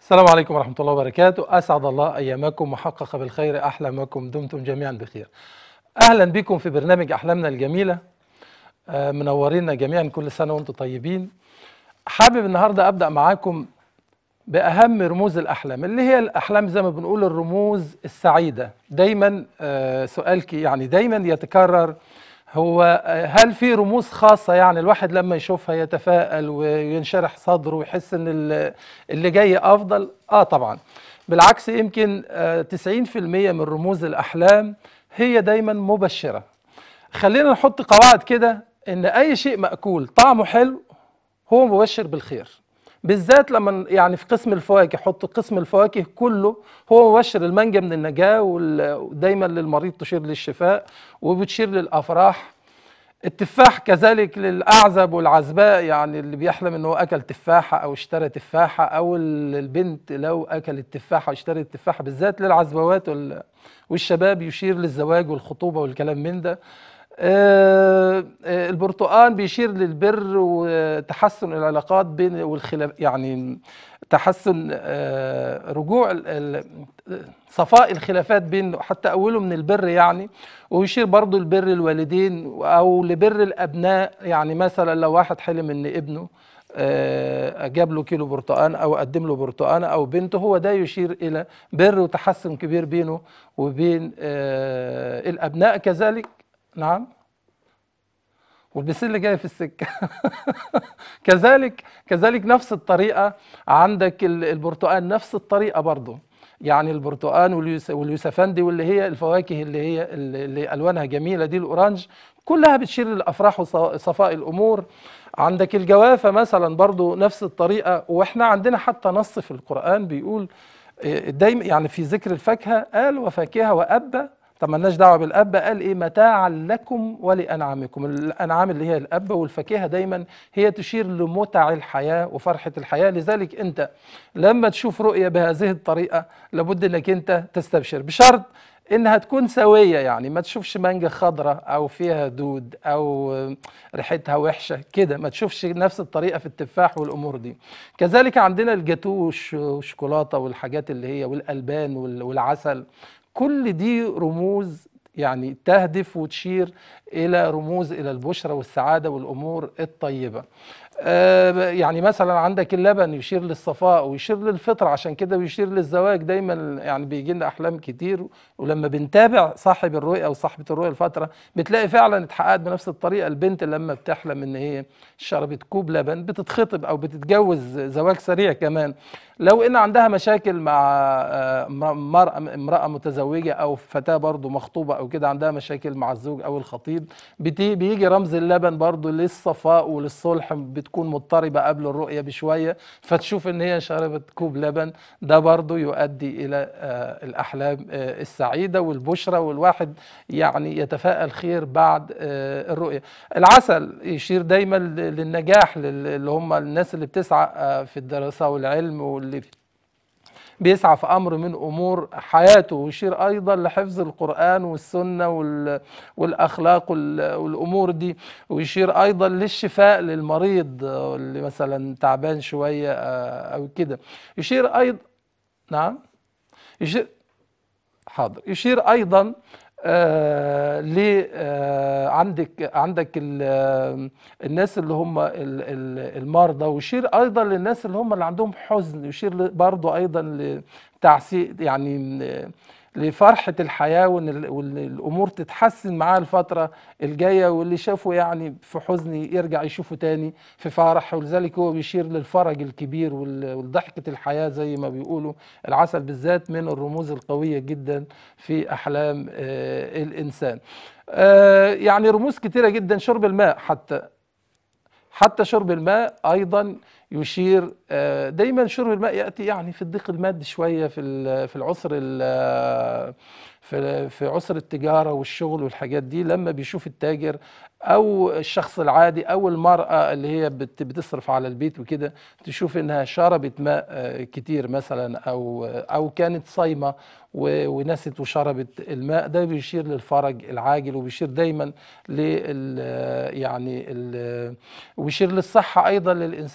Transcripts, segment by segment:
السلام عليكم ورحمة الله وبركاته أسعد الله أيامكم وحقق بالخير أحلامكم دمتم جميعا بخير أهلا بكم في برنامج أحلامنا الجميلة آه، منورينا جميعا كل سنة وانتم طيبين حابب النهاردة أبدأ معاكم بأهم رموز الأحلام اللي هي الأحلام زي ما بنقول الرموز السعيدة دايما آه، سؤال كي- يعني دايما يتكرر هو آه، هل في رموز خاصة يعني الواحد لما يشوفها يتفائل وينشرح صدره ويحس ان ال- اللي جاي افضل اه طبعا بالعكس يمكن آه، 90% من رموز الاحلام هي دايما مبشرة خلينا نحط قواعد كده ان اي شيء مأكول طعمه حلو هو مبشر بالخير بالذات لما يعني في قسم الفواكه حط قسم الفواكه كله هو مبشر المانجا من النجاة وال- ودايما للمريض تشير للشفاء وبتشير للأفراح التفاح كذلك للأعزب والعزباء يعني اللي بيحلم إن هو أكل تفاحة أو اشترى تفاحة أو ال- البنت لو أكلت تفاحة واشترت تفاحة بالذات للعزبوات وال- والشباب يشير للزواج والخطوبة والكلام من ده آه، آه، البرتقال بيشير للبر وتحسن العلاقات بين والخلاف يعني تحسن آه، رجوع ال- ال- صفاء الخلافات بين حتى أوله من البر يعني ويشير برضو لبر الوالدين أو لبر الأبناء يعني مثلا لو واحد حلم إن ابنه آه، جاب له كيلو برتقان او قدم له برتقانه او بنته هو ده يشير الى بر وتحسن كبير بينه وبين آه، الابناء كذلك نعم والبسله جايه في السكه كذلك كذلك نفس الطريقه عندك ال- البرتقال نفس الطريقه برضه يعني البرتقال واليوس- واليوسفندي واللي هي الفواكه اللي هي اللي اللي الوانها جميله دي الاورانج كلها بتشير للافراح وصفاء الامور عندك الجوافه مثلا برضو نفس الطريقه واحنا عندنا حتى نص في القران بيقول إيه، دايما يعني في ذكر الفاكهه قال وفاكهه وابا طب مالناش دعوه بالابا قال ايه متاعا لكم ولانعامكم الانعام اللي هي الابا والفاكهه دايما هي تشير لمتع الحياه وفرحه الحياه لذلك انت لما تشوف رؤيه بهذه الطريقه لابد انك انت تستبشر بشرط انها تكون سويه يعني ما تشوفش مانجا خضراء او فيها دود او ريحتها وحشه كده ما تشوفش نفس الطريقه في التفاح والامور دي كذلك عندنا الجاتو والش- والشوكولاته والحاجات اللي هي والالبان وال- والعسل كل دي رموز يعني تهدف وتشير الى رموز الى البشرى والسعاده والامور الطيبه آه، يعني مثلا عندك اللبن يشير للصفاء ويشير للفطره عشان كده بيشير للزواج دايما يعني بيجي لنا احلام كتير ولما بنتابع صاحب الرؤيه او صاحبه الرؤيه الفتره بتلاقي فعلا اتحققت بنفس الطريقه البنت لما بتحلم ان هي شربت كوب لبن بتتخطب او بتتجوز زواج سريع كمان لو ان عندها مشاكل مع آه، مرأة امرأة متزوجة او فتاة برضو مخطوبة او كده عندها مشاكل مع الزوج او الخطيب بتي- بيجي رمز اللبن برضو للصفاء وللصلح بتكون مضطربة قبل الرؤية بشوية فتشوف ان هي شربت كوب لبن ده برضو يؤدي الى آه، الاحلام آه، السعيدة والبشرى والواحد يعني يتفائل خير بعد آه، الرؤية العسل يشير دايما ل- للنجاح لل- اللي هم الناس اللي بتسعى آه، في الدراسة والعلم واللي بيسعى في امر من امور حياته ويشير ايضا لحفظ القران والسنه وال- والاخلاق وال- والامور دي ويشير ايضا للشفاء للمريض آه، اللي مثلا تعبان شويه آه، او كده يشير ايضا نعم يشير حاضر يشير ايضا آه ل آه عندك عندك ال- آه، الناس اللي هم ال- ال- المرضى ويشير ايضا للناس اللي هم اللي عندهم حزن يشير ل- برضو ايضا لتعسي يعني آه، لفرحة الحياة وان ال- وان الامور تتحسن معاه الفترة الجاية واللي شافه يعني في حزن يرجع يشوفه تاني في فرح ولذلك هو بيشير للفرج الكبير وال- والضحكة الحياة زي ما بيقولوا العسل بالذات من الرموز القوية جدا في أحلام آه، الإنسان آه، يعني رموز كتيرة جدا شرب الماء حتى حتى شرب الماء ايضا يشير آه، دايما شرب الماء ياتي يعني في الضيق المادي شويه في ال- في العسر ال- في في عسر التجاره والشغل والحاجات دي لما بيشوف التاجر او الشخص العادي او المراه اللي هي بت- بتصرف على البيت وكده تشوف انها شربت ماء آه، كتير مثلا او او كانت صايمه و- ونست وشربت الماء ده بيشير للفرج العاجل وبيشير دايما لل يعني ال- ويشير للصحه ايضا للانسان اللي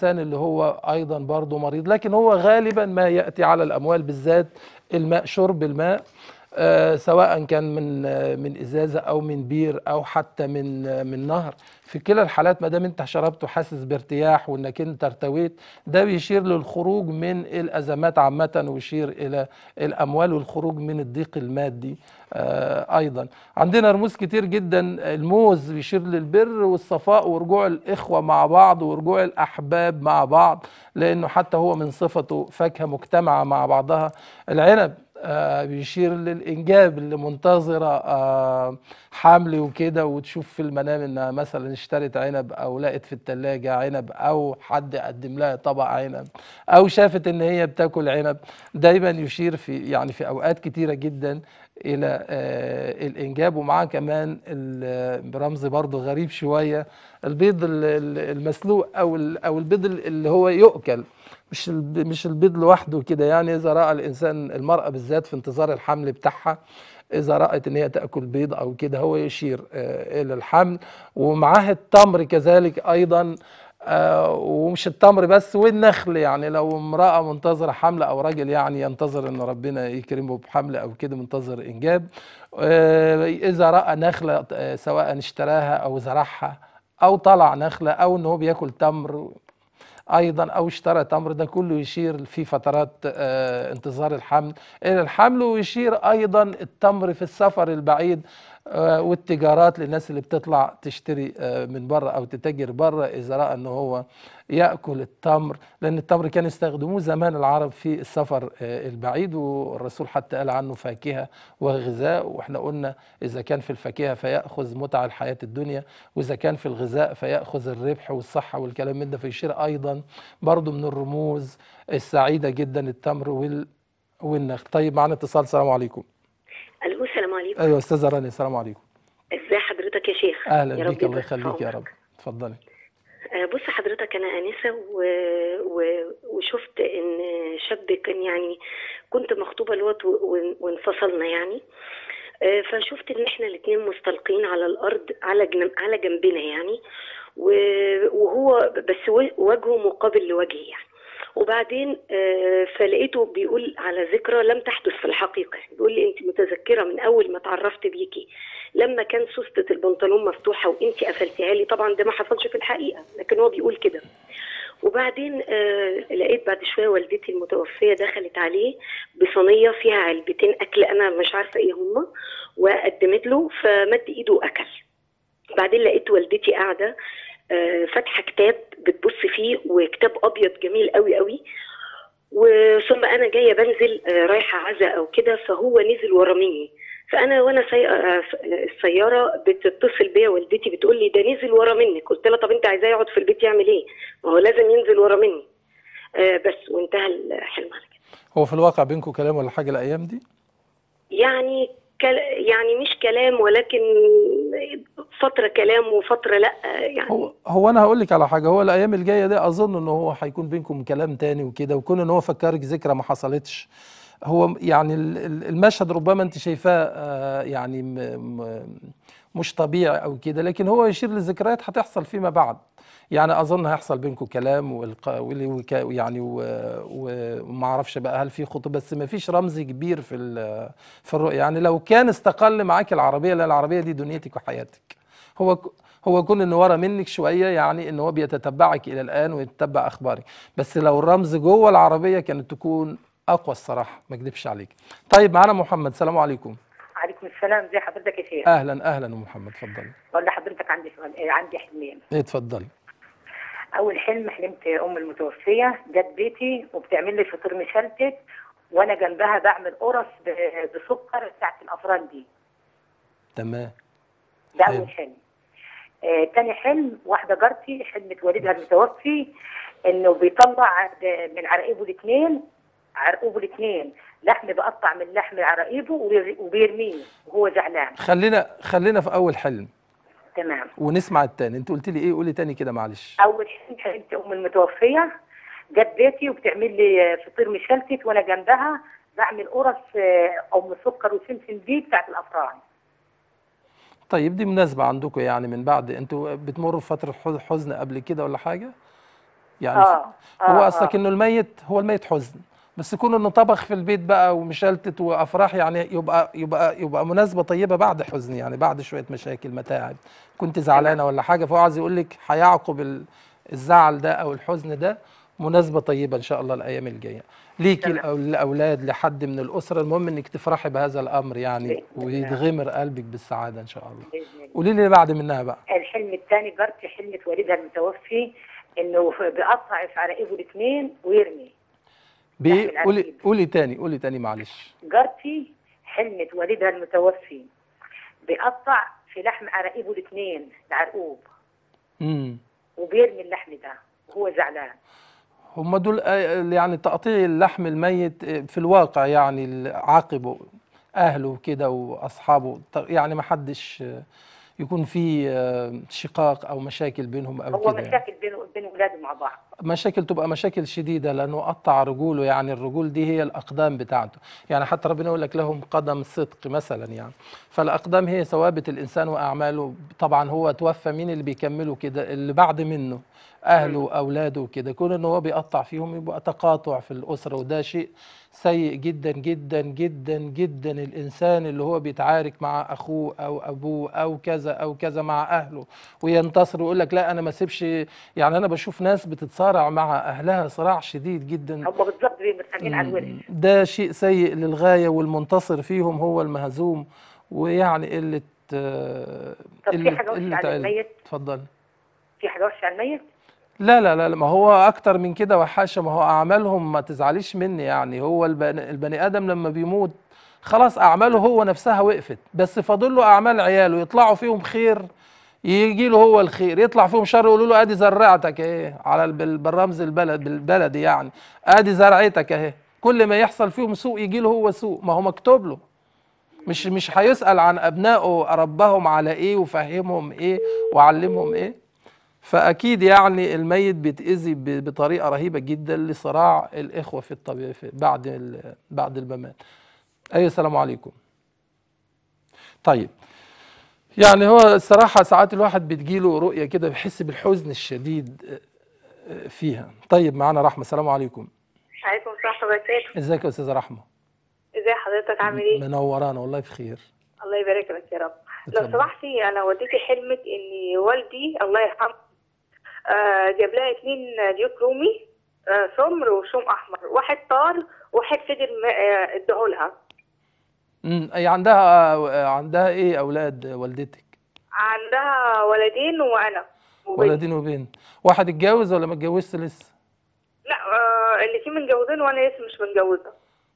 هو ايضا برضه مريض لكن هو غالبا ما ياتي على الاموال بالذات الماء شرب الماء آه، سواء كان من آه، من ازازه او من بير او حتى من آه، من نهر في كلا الحالات ما دام انت شربت وحاسس بارتياح وانك انت ارتويت ده بيشير للخروج من الازمات عامه ويشير الى الاموال والخروج من الضيق المادي آه، ايضا عندنا رموز كتير جدا الموز بيشير للبر والصفاء ورجوع الاخوه مع بعض ورجوع الاحباب مع بعض لانه حتى هو من صفته فاكهه مجتمعه مع بعضها العنب آه، بيشير للإنجاب اللي منتظرة آه، حمل وكده وتشوف في المنام إنها مثلا اشترت عنب أو لقت في التلاجة عنب أو حد قدم لها طبق عنب أو شافت إن هي بتاكل عنب دايما يشير في يعني في أوقات كتيرة جدا إلى آه، الإنجاب ومعاه كمان ال- برمز برضه غريب شوية البيض ال- ال- المسلوق أو ال- أو البيض اللي هو يؤكل مش الب- مش البيض لوحده كده يعني اذا راى الانسان المراه بالذات في انتظار الحمل بتاعها اذا رات ان هي تاكل بيض او كده هو يشير آه، الى الحمل ومعاه التمر كذلك ايضا آه، ومش التمر بس والنخل يعني لو امراه منتظره حمل او راجل يعني ينتظر ان ربنا يكرمه بحمل او كده منتظر انجاب آه، اذا راى نخله آه، سواء اشتراها او زرعها او طلع نخله او ان هو بياكل تمر ايضا او اشترى تمر ده كله يشير في فترات آه، انتظار الحمل الى الحمل ويشير ايضا التمر في السفر البعيد آه، والتجارات للناس اللي بتطلع تشتري آه، من بره او تتاجر بره اذا راى ان هو ياكل التمر لان التمر كانوا يستخدموه زمان العرب في السفر آه، البعيد والرسول حتى قال عنه فاكهه وغذاء واحنا قلنا اذا كان في الفاكهه فياخذ متع الحياه الدنيا واذا كان في الغذاء فياخذ الربح والصحه والكلام من ده فيشير ايضا برضو من الرموز السعيده جدا التمر وال والنخل طيب معنا اتصال السلام عليكم الو السلام عليكم ايوه استاذه رانيا السلام عليكم ازي حضرتك يا شيخ اهلا يا رب بيك الله يبارك في يخليك يا عمرك. رب اتفضلي آه، بص حضرتك انا انسه و... و... وشفت ان شاب كان يعني كنت مخطوبه لوط و... وانفصلنا يعني آه، فشفت ان احنا الاثنين مستلقين على الارض على جنب... على جنبنا يعني و... وهو بس و- وجهه مقابل لوجهي يعني وبعدين آه، فلقيته بيقول على ذكرى لم تحدث في الحقيقه بيقول لي انت متذكره من اول ما اتعرفت بيكي لما كان سوسته البنطلون مفتوحه وانت قفلتيها لي طبعا ده ما حصلش في الحقيقه لكن هو بيقول كده وبعدين آه لقيت بعد شويه والدتي المتوفيه دخلت عليه بصينيه فيها علبتين اكل انا مش عارفه ايه هما وقدمت له فمد ايده واكل بعدين لقيت والدتي قاعده آه، فاتحه كتاب بتبص فيه وكتاب ابيض جميل قوي قوي وثم انا جايه بنزل آه، رايحه عزا او كده فهو نزل ورا مني فانا وانا سايقه آه، السياره بتتصل بيا والدتي بتقول لي ده نزل ورا منك قلت لها طب انت عايزاه يقعد في البيت يعمل ايه ما هو لازم ينزل ورا مني آه، بس وانتهى الحلم على كده هو في الواقع بينكم كلام ولا حاجه الايام دي يعني كل يعني مش كلام ولكن فتره كلام وفتره لا يعني هو هو انا هقول لك على حاجه هو الايام الجايه دي اظن ان هو هيكون بينكم كلام تاني وكده وكون ان هو فكرك ذكرى ما حصلتش هو يعني ال- ال- المشهد ربما انت شايفاه آه، يعني م- م- مش طبيعي او كده لكن هو يشير لذكريات هتحصل فيما بعد يعني اظن هيحصل بينكم كلام والق- واللي وكا- يعني و- و- وما اعرفش بقى هل في خطوبه بس ما فيش رمز كبير في ال- في الرؤيه يعني لو كان استقل معاك العربيه لان العربيه دي دنيتك وحياتك هو ك- هو كون انه ورا منك شويه يعني ان هو بيتتبعك الى الان ويتبع اخبارك بس لو الرمز جوه العربيه كانت تكون اقوى الصراحه ما اكذبش عليك طيب معانا محمد السلام عليكم عليكم السلام زي حضرتك يا شيخ اهلا اهلا يا محمد اتفضلي بقول لحضرتك عندي سؤال إيه، عندي حلمين ايه اتفضلي اول حلم حلمت ام المتوفيه جت بيتي وبتعمل لي فطير مشلتت وانا جنبها بعمل قرص ب- بسكر بتاعت الافران دي تمام ده حلو. اول حلم آه تاني حلم واحده جارتي حلمت والدها المتوفي انه بيطلع د- من عراقيبه الاثنين عرقوبه الاثنين لحم بقطع من لحم عراقيبه وبير- وبيرميه وهو زعلان خلينا خلينا في اول حلم تمام ونسمع التاني انت قلت لي ايه قولي تاني كده معلش اول حلم حلمت ام المتوفيه جت بيتي وبتعمل لي فطير مشلتت وانا جنبها بعمل قرص آه، ام سكر وسمسم دي بتاعت الافران طيب دي مناسبه عندكم يعني من بعد انتوا بتمروا بفتره حز- حزن قبل كده ولا حاجه يعني اه اه هو آه. اصلك انه الميت هو الميت حزن بس يكون انه طبخ في البيت بقى ومشلتت وافراح يعني يبقى يبقى يبقى مناسبه طيبه بعد حزن يعني بعد شويه مشاكل متاعب كنت زعلانه ولا حاجه فهو عايز يقول لك هيعقب ال- الزعل ده او الحزن ده مناسبه طيبه ان شاء الله الايام الجايه ليكي تمام. الأو- الاولاد لحد من الاسره المهم انك تفرحي بهذا الامر يعني بإذن الله. ويتغمر قلبك بالسعاده ان شاء الله بإذن الله. قولي لي اللي بعد منها بقى الحلم الثاني جارتي حلمت والدها المتوفي انه بيقطع في عراقيبه الاثنين ويرمي بي- لحم قولي العسيل. قولي تاني قولي تاني معلش جارتي حلمت والدها المتوفي بيقطع في لحم عراقيبه الاثنين العرقوب امم وبيرمي اللحم ده وهو زعلان هم دول آه، يعني تقطيع اللحم الميت آه، في الواقع يعني اللي عاقبه اهله كده واصحابه ط- يعني ما حدش آه، يكون في آه، شقاق او مشاكل بينهم او هو كده يعني. مشاكل بينه وبين ولاده مع بعض مشاكل تبقى مشاكل شديدة لأنه قطع رجوله يعني الرجول دي هي الأقدام بتاعته يعني حتى ربنا يقول لك لهم قدم صدق مثلا يعني فالأقدام هي ثوابت الإنسان وأعماله طبعا هو توفى مين اللي بيكمله كده اللي بعد منه أهله أولاده كده كون إن هو بيقطع فيهم يبقى تقاطع في الأسرة وده شيء سيء جدا جدا جدا جدا الإنسان اللي هو بيتعارك مع أخوه أو أبوه أو كذا أو كذا مع أهله وينتصر ويقول لك لا أنا ما سيبش يعني أنا بشوف ناس بتتصارع مع أهلها صراع شديد جدا هم بالظبط متخانقين على الورث ده شيء سيء للغاية والمنتصر فيهم هو المهزوم ويعني قلة آه، طب في قلة حاجه وحشه قلة على علم الميت اتفضل في حاجه وحشه على الميت لا لا لا لا، ما هو اكتر من كده وحاشه ما هو اعمالهم ما تزعليش مني يعني هو البني, البني ادم لما بيموت خلاص اعماله هو نفسها وقفت بس فاضل له اعمال عياله يطلعوا فيهم خير يجي له هو الخير يطلع فيهم شر يقولوا له ادي زرعتك اهي على الب- بالرمز البلد بالبلدي يعني ادي زرعتك اهي كل ما يحصل فيهم سوء يجي له هو سوء ما هو مكتوب له مش مش هيسأل عن ابنائه ربهم على ايه وفهمهم ايه وعلمهم ايه فاكيد يعني الميت بيتاذي ب- بطريقه رهيبه جدا لصراع الاخوه في الطبيعه في بعد ال- بعد الممات اي السلام عليكم طيب يعني هو الصراحه ساعات الواحد بتجيله رؤيه كده بيحس بالحزن الشديد آه، فيها طيب معانا رحمه السلام عليكم عليكم السلام ورحمة الله وبركاته ازيك يا استاذه رحمه ازي حضرتك عامل ايه؟ منورانا والله بخير الله يبارك لك يا رب لو اتفضل. سمحتي انا والدتي حلمت ان والدي الله يرحمه آه جاب لها اتنين ديوك رومي آه سمر وشوم احمر واحد طار واحد فضل م- آه، اداهولها امم اي عندها آه، عندها ايه اولاد والدتك عندها ولدين وانا وبنت. ولدين وبنت واحد اتجوز ولا ما اتجوزش لسه لا آه اللي فيه متجوزين وانا لسه مش متجوزه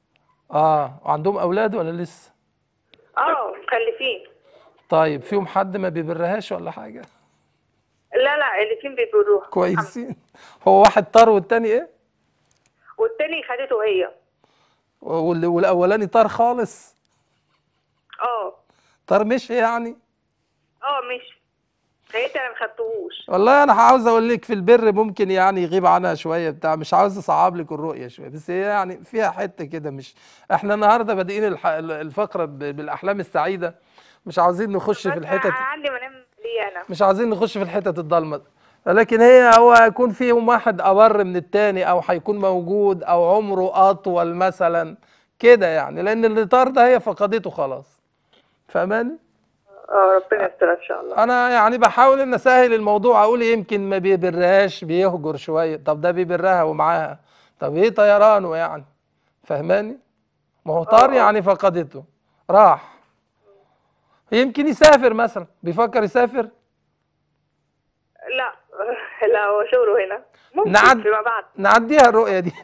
اه وعندهم اولاد ولا لسه اه مخلفين طيب فيهم حد ما بيبرهاش ولا حاجه لا لا الاتنين بيبروها كويسين هو واحد طار والتاني ايه والتاني خدته هي وال- والاولاني طار خالص اه طار مشي يعني اه مش خدتها انا ما خدتهوش والله انا عاوز اقول لك في البر ممكن يعني يغيب عنها شويه بتاع مش عاوز اصعب لك الرؤيه شويه بس هي يعني فيها حته كده مش احنا النهارده بادئين الح- الفقره ب- بالاحلام السعيده مش عاوزين نخش في بس الحتت انا عندي منام ليه انا مش عايزين نخش في الحتت الضلمه لكن هي هو هيكون فيهم واحد أبر من التاني أو هيكون موجود أو عمره أطول مثلا كده يعني لأن اللي طار ده هي فقدته خلاص فاهماني؟ اه ربنا يستر ان شاء الله أنا يعني بحاول إن أسهل الموضوع أقول يمكن ما بيبرهاش بيهجر شوية طب ده بيبرها ومعاها طب إيه طيرانه يعني؟ فاهماني؟ ما هو طار آه. يعني فقدته راح يمكن يسافر مثلا بيفكر يسافر لا لا هو شغله هنا ممكن نعد- فيما بعد نعديها الرؤية دي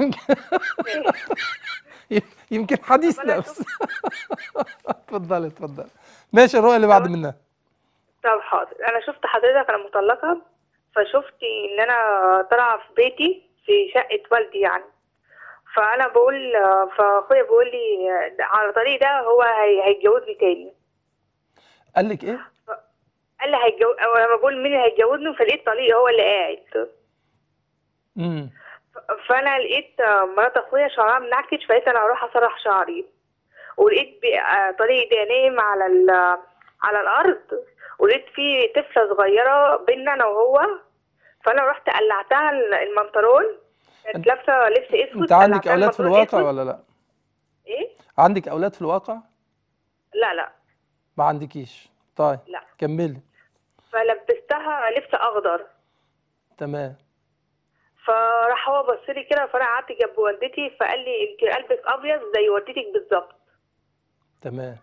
يمكن حديث بلاش نفس اتفضلي اتفضلي ماشي الرؤية اللي بعد منها طب حاضر انا شفت حضرتك انا مطلقه فشفت ان انا طالعه في بيتي في شقه والدي يعني فانا بقول فاخويا بيقول لي على طريق ده هو هي- هيتجوزني تاني قال لك ايه؟ قال لي هيتجوز او لما بقول مين اللي هيتجوزني فلقيت طليق هو اللي قاعد امم فانا لقيت مرات اخويا شعرها منعكش فقلت انا هروح اسرح شعري ولقيت بي- آه، طريق ده نايم على ال- على الارض ولقيت في طفله صغيره بينا انا وهو فانا رحت قلعتها ال- المنطرون كانت لابسه لبس اسود انت عندك قلعتها اولاد في المنطرون الواقع أسود. ولا لا ايه عندك اولاد في الواقع لا لا ما عندكيش طيب لا كملي فلبستها لبس اخضر تمام فراح هو بص لي كده فانا قعدت جنب والدتي فقال لي انت قلبك ابيض زي والدتك بالظبط تمام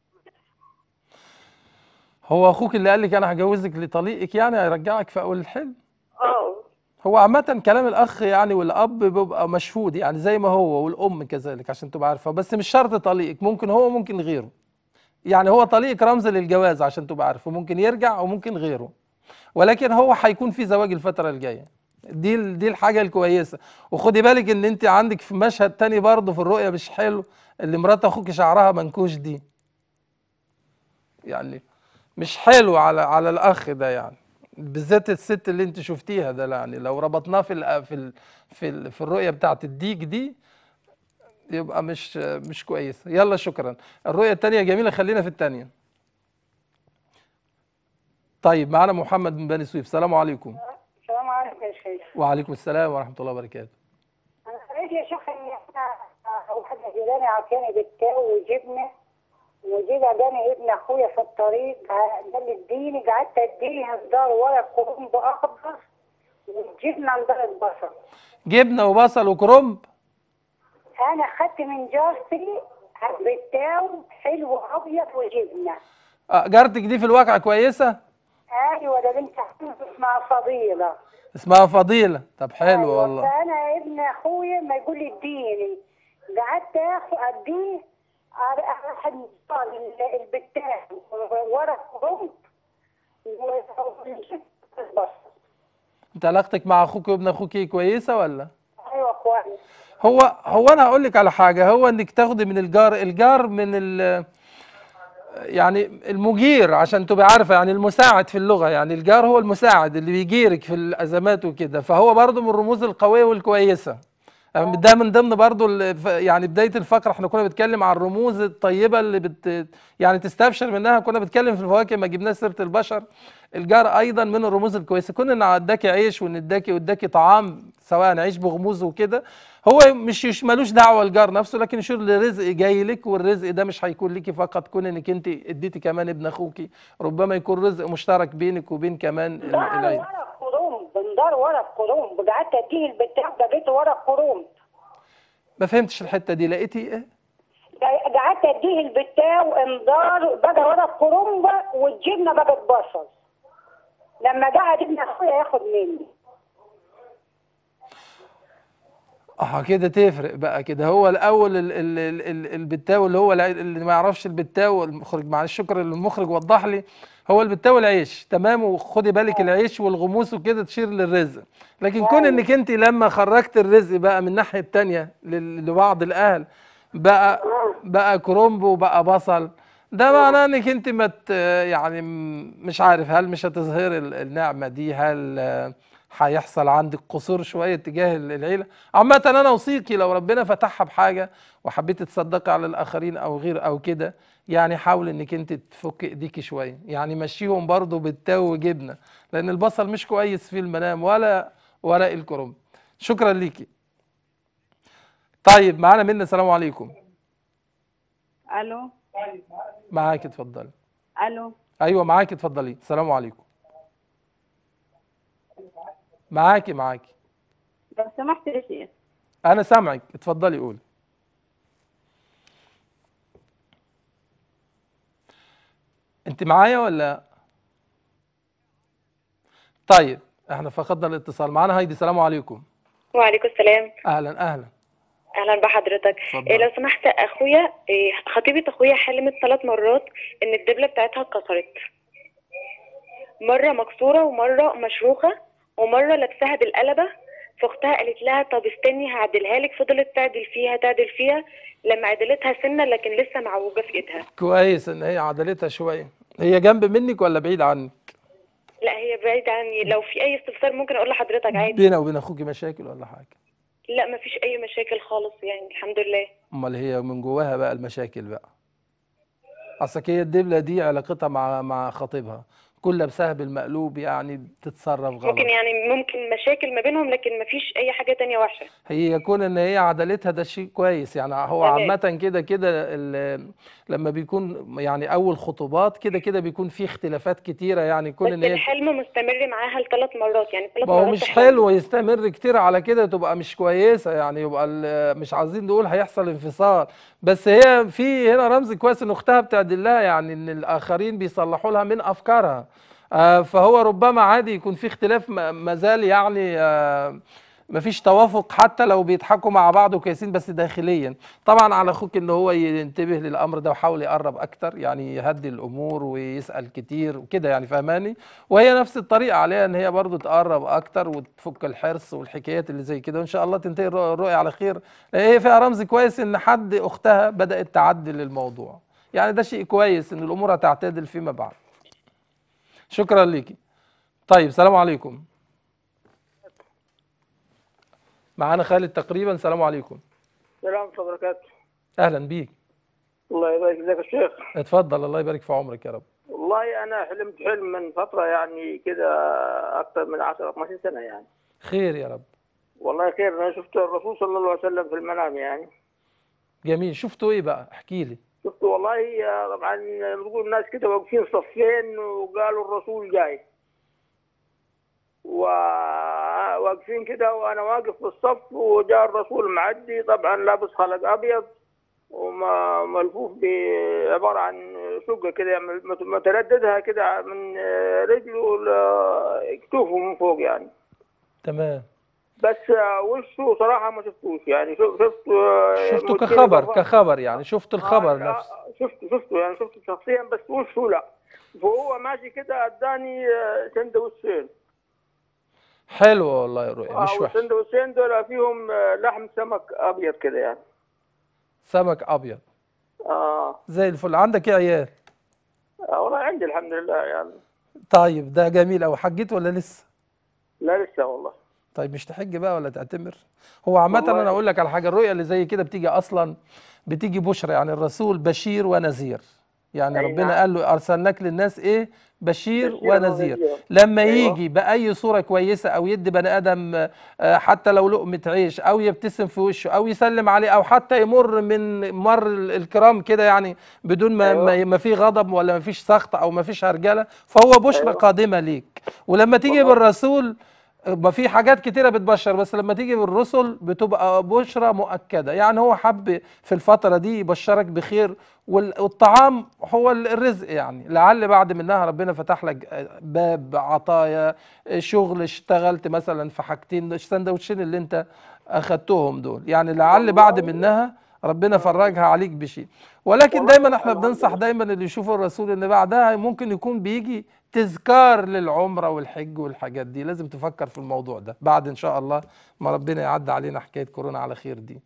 هو اخوك اللي قال لك انا هجوزك لطليقك يعني هيرجعك في اول الحلم اه هو عامة كلام الأخ يعني والأب بيبقى مشهود يعني زي ما هو والأم كذلك عشان تبقى عارفة بس مش شرط طليقك ممكن هو ممكن غيره يعني هو طليقك رمز للجواز عشان تبقى عارفة ممكن يرجع وممكن غيره ولكن هو هيكون في زواج الفترة الجاية دي ال- دي الحاجة الكويسة وخدي بالك إن أنت عندك في مشهد تاني برضه في الرؤية مش حلو اللي مرات أخوك شعرها منكوش دي يعني مش حلو على على الأخ ده يعني بالذات الست اللي انت شفتيها ده يعني لو ربطناه في ال في ال في, ال في الرؤيه بتاعت الديك دي يبقى مش مش كويسه يلا شكرا الرؤيه الثانيه جميله خلينا في الثانيه طيب معانا محمد من بني سويف السلام عليكم السلام عليكم يا شيخ وعليكم السلام ورحمه الله وبركاته انا قريت يا شيخ ان احنا واحد جيراني عطاني بالتاو وجبنه وجينا جاني ابن اخويا في الطريق قال لي اديني قعدت اديها خضار ورق كرنب اخضر والجبنه خضار البصل جبنه وبصل وكرنب انا خدت من جارتي بالتاو حلو ابيض وجبنه آه، جارتك دي في الواقع كويسه ايوه ده بنت عمي اسمها فضيله اسمها فضيله طب حلو أيوة، والله فانا ابن اخويا ما يقول لي اديني قعدت اخد اديه اروح البتاع ورق كرنب والبصل انت علاقتك مع اخوك وابن اخوك ايه كويسه ولا ايوه كويس هو هو انا هقول لك على حاجه هو انك تاخدي من الجار الجار من ال يعني المجير عشان تبقى عارفه يعني المساعد في اللغه يعني الجار هو المساعد اللي بيجيرك في الازمات وكده فهو برضه من الرموز القويه والكويسه ده من ضمن برضه ال- ف- يعني بدايه الفقره احنا كنا بنتكلم عن الرموز الطيبه اللي بت يعني تستبشر منها كنا بنتكلم في الفواكه ما جبناش سيره البشر الجار ايضا من الرموز الكويسه كنا نداكي عيش ونداكي واداكي طعام سواء عيش بغموز وكده هو مش يش- ملوش دعوه الجار نفسه لكن يشير لرزق جاي لك والرزق ده مش هيكون ليكي فقط كون انك انت اديتي كمان ابن اخوكي ربما يكون رزق مشترك بينك وبين كمان ال- دار العيله ورق كرنب دار ورق كرنب قعدت اديه البتاع ده جبت ورق كرنب ما فهمتش الحته دي لقيتي ايه قعدت اديه البتاع وانذار بقى ورق كرنب والجبنه بقت بصل لما قعد ابن اخويا ياخد مني اه كده تفرق بقى كده هو الاول ال ال ال ال البتاو اللي هو الع- اللي ما يعرفش البتاو المخرج مع الشكر اللي المخرج وضح لي هو البتاو العيش تمام وخدي بالك العيش والغموس وكده تشير للرزق لكن كون انك انت لما خرجت الرزق بقى من الناحيه التانيه لل- لبعض الاهل بقى بقى كرومب وبقى بصل ده معناه انك انت ما ت- يعني م- مش عارف هل مش هتظهري ال- النعمه دي هل آه، هيحصل عندك قصور شويه تجاه ال- العيله عامه انا اوصيكي لو ربنا فتحها بحاجه وحبيتي تصدقي على الاخرين او غير او كده يعني حاول انك انت تفك ايديكي شويه يعني مشيهم برضو بالتو وجبنه لان البصل مش كويس في المنام ولا ورق الكرنب شكرا ليكي طيب معانا منى السلام عليكم الو معاك اتفضلي الو ايوه معاك اتفضلي السلام عليكم معاكي معاكي لو سمحت يا شيخ انا سامعك اتفضلي قولي انت معايا ولا طيب احنا فقدنا الاتصال معانا هايدي السلام عليكم وعليكم السلام اهلا اهلا اهلا بحضرتك اتفضل. إيه لو سمحت اخويا إيه خطيبه اخويا حلمت ثلاث مرات ان الدبله بتاعتها اتكسرت مره مكسوره ومره مشروخه ومره لابساها بالقلبه فاختها قالت لها طب استني هعدلها لك فضلت تعدل فيها تعدل فيها لما عدلتها سنه لكن لسه معوجه في ايدها كويس ان هي عدلتها شويه هي جنب منك ولا بعيد عنك لا هي بعيدة عني لو في اي استفسار ممكن اقول لحضرتك عادي بينها وبين اخوك مشاكل ولا حاجه لا مفيش اي مشاكل خالص يعني الحمد لله امال هي من جواها بقى المشاكل بقى اصلك هي الدبله دي علاقتها مع مع خطيبها تكون لابساها بالمقلوب يعني تتصرف غلط ممكن يعني ممكن مشاكل ما بينهم لكن ما فيش اي حاجه تانية وحشه هي يكون ان هي عدلتها ده شيء كويس يعني هو تمام. عامة كده كده ال- لما بيكون يعني اول خطوبات كده كده بيكون في اختلافات كتيرة يعني يكون بس ان هي الحلم مستمر معاها لثلاث مرات يعني ثلاث ما هو مرات مش تحلم. حلو يستمر كتير على كده تبقى مش كويسة يعني يبقى ال- مش عايزين نقول هيحصل انفصال بس هي في هنا رمز كويس ان اختها بتعدل لها يعني ان الاخرين بيصلحوا لها من افكارها آه، فهو ربما عادي يكون في اختلاف ما ما زال يعني آه، مفيش توافق حتى لو بيضحكوا مع بعض وكويسين بس داخليا طبعا على اخوك ان هو ينتبه للامر ده ويحاول يقرب اكتر يعني يهدي الامور ويسال كتير وكده يعني فهماني وهي نفس الطريقه عليها ان هي برضو تقرب اكتر وتفك الحرص والحكايات اللي زي كده وان شاء الله تنتهي الرؤ- الرؤيه على خير لأن هي فيها رمز كويس ان حد اختها بدات تعدل الموضوع يعني ده شيء كويس ان الامور هتعتدل فيما بعد شكرا ليكي طيب سلام عليكم معانا خالد تقريبا سلام عليكم السلام ورحمة الله وبركاته اهلا بيك الله يبارك فيك يا شيخ اتفضل الله يبارك في عمرك يا رب والله أنا حلمت حلم من فترة يعني كده أكثر من 10 12 سنة يعني خير يا رب والله خير أنا شفت الرسول صلى الله عليه وسلم في المنام يعني جميل شفتوا ايه بقى احكي لي شفت والله آه، طبعا بيقول الناس كده واقفين صفين وقالوا الرسول جاي وواقفين كده وانا واقف في الصف وجاء الرسول معدي طبعا لابس خلق ابيض وملفوف بعباره عن شقه كده يعني مت- مترددها كده من رجله لكتوفه من فوق يعني تمام بس وشه صراحه ما شفتوش يعني شف- شفت شفته مدير كخبر الوفاة. كخبر يعني شفت الخبر آه، نفسه آه، شفته شفته يعني شفته شخصيا بس وشه لا فهو ماشي كده اداني آه، سندوتشين حلو والله يا رؤيا مش اه وحش والسندوتشين دول فيهم آه، لحم سمك ابيض كده يعني سمك ابيض اه زي الفل عندك ايه عيال آه، والله عندي الحمد لله يعني طيب ده جميل أوي حجيت ولا لسه لا لسه والله طيب مش تحج بقى ولا تعتمر هو عامة والله- أنا أقول لك على حاجة الرؤية اللي زي كده بتيجي أصلا بتيجي بشرى يعني الرسول بشير ونذير يعني أي ربنا نعم. قال له أرسلناك للناس إيه بشير بشير ونذير ونذير. لما أيوة. يجي بأي صورة كويسة أو يدي بني آدم آه، حتى لو لقمة عيش أو يبتسم في وشه أو يسلم عليه أو حتى يمر من مر ال- الكرام كده يعني بدون ما أيوة. ما- ما في غضب ولا ما فيش سخط أو ما فيش هرجلة فهو بشرى أيوة. قادمة ليك ولما تيجي والله. بالرسول ما في حاجات كتيرة بتبشر بس لما تيجي بالرسل بتبقى بشرى مؤكدة يعني هو حب في الفترة دي يبشرك بخير وال- والطعام هو ال- الرزق يعني لعل بعد منها ربنا فتح لك باب عطايا شغل اشتغلت مثلا في حاجتين السندوتشين اللي انت اخدتهم دول يعني لعل بعد منها ربنا فرجها عليك بشيء ولكن والله دايما احنا الحمد بننصح لله. دايما اللي يشوفوا الرسول ان بعدها ممكن يكون بيجي تذكار للعمرة والحج والحاجات دي لازم تفكر في الموضوع ده بعد ان شاء الله ما ربنا يعدي علينا حكاية كورونا على خير دي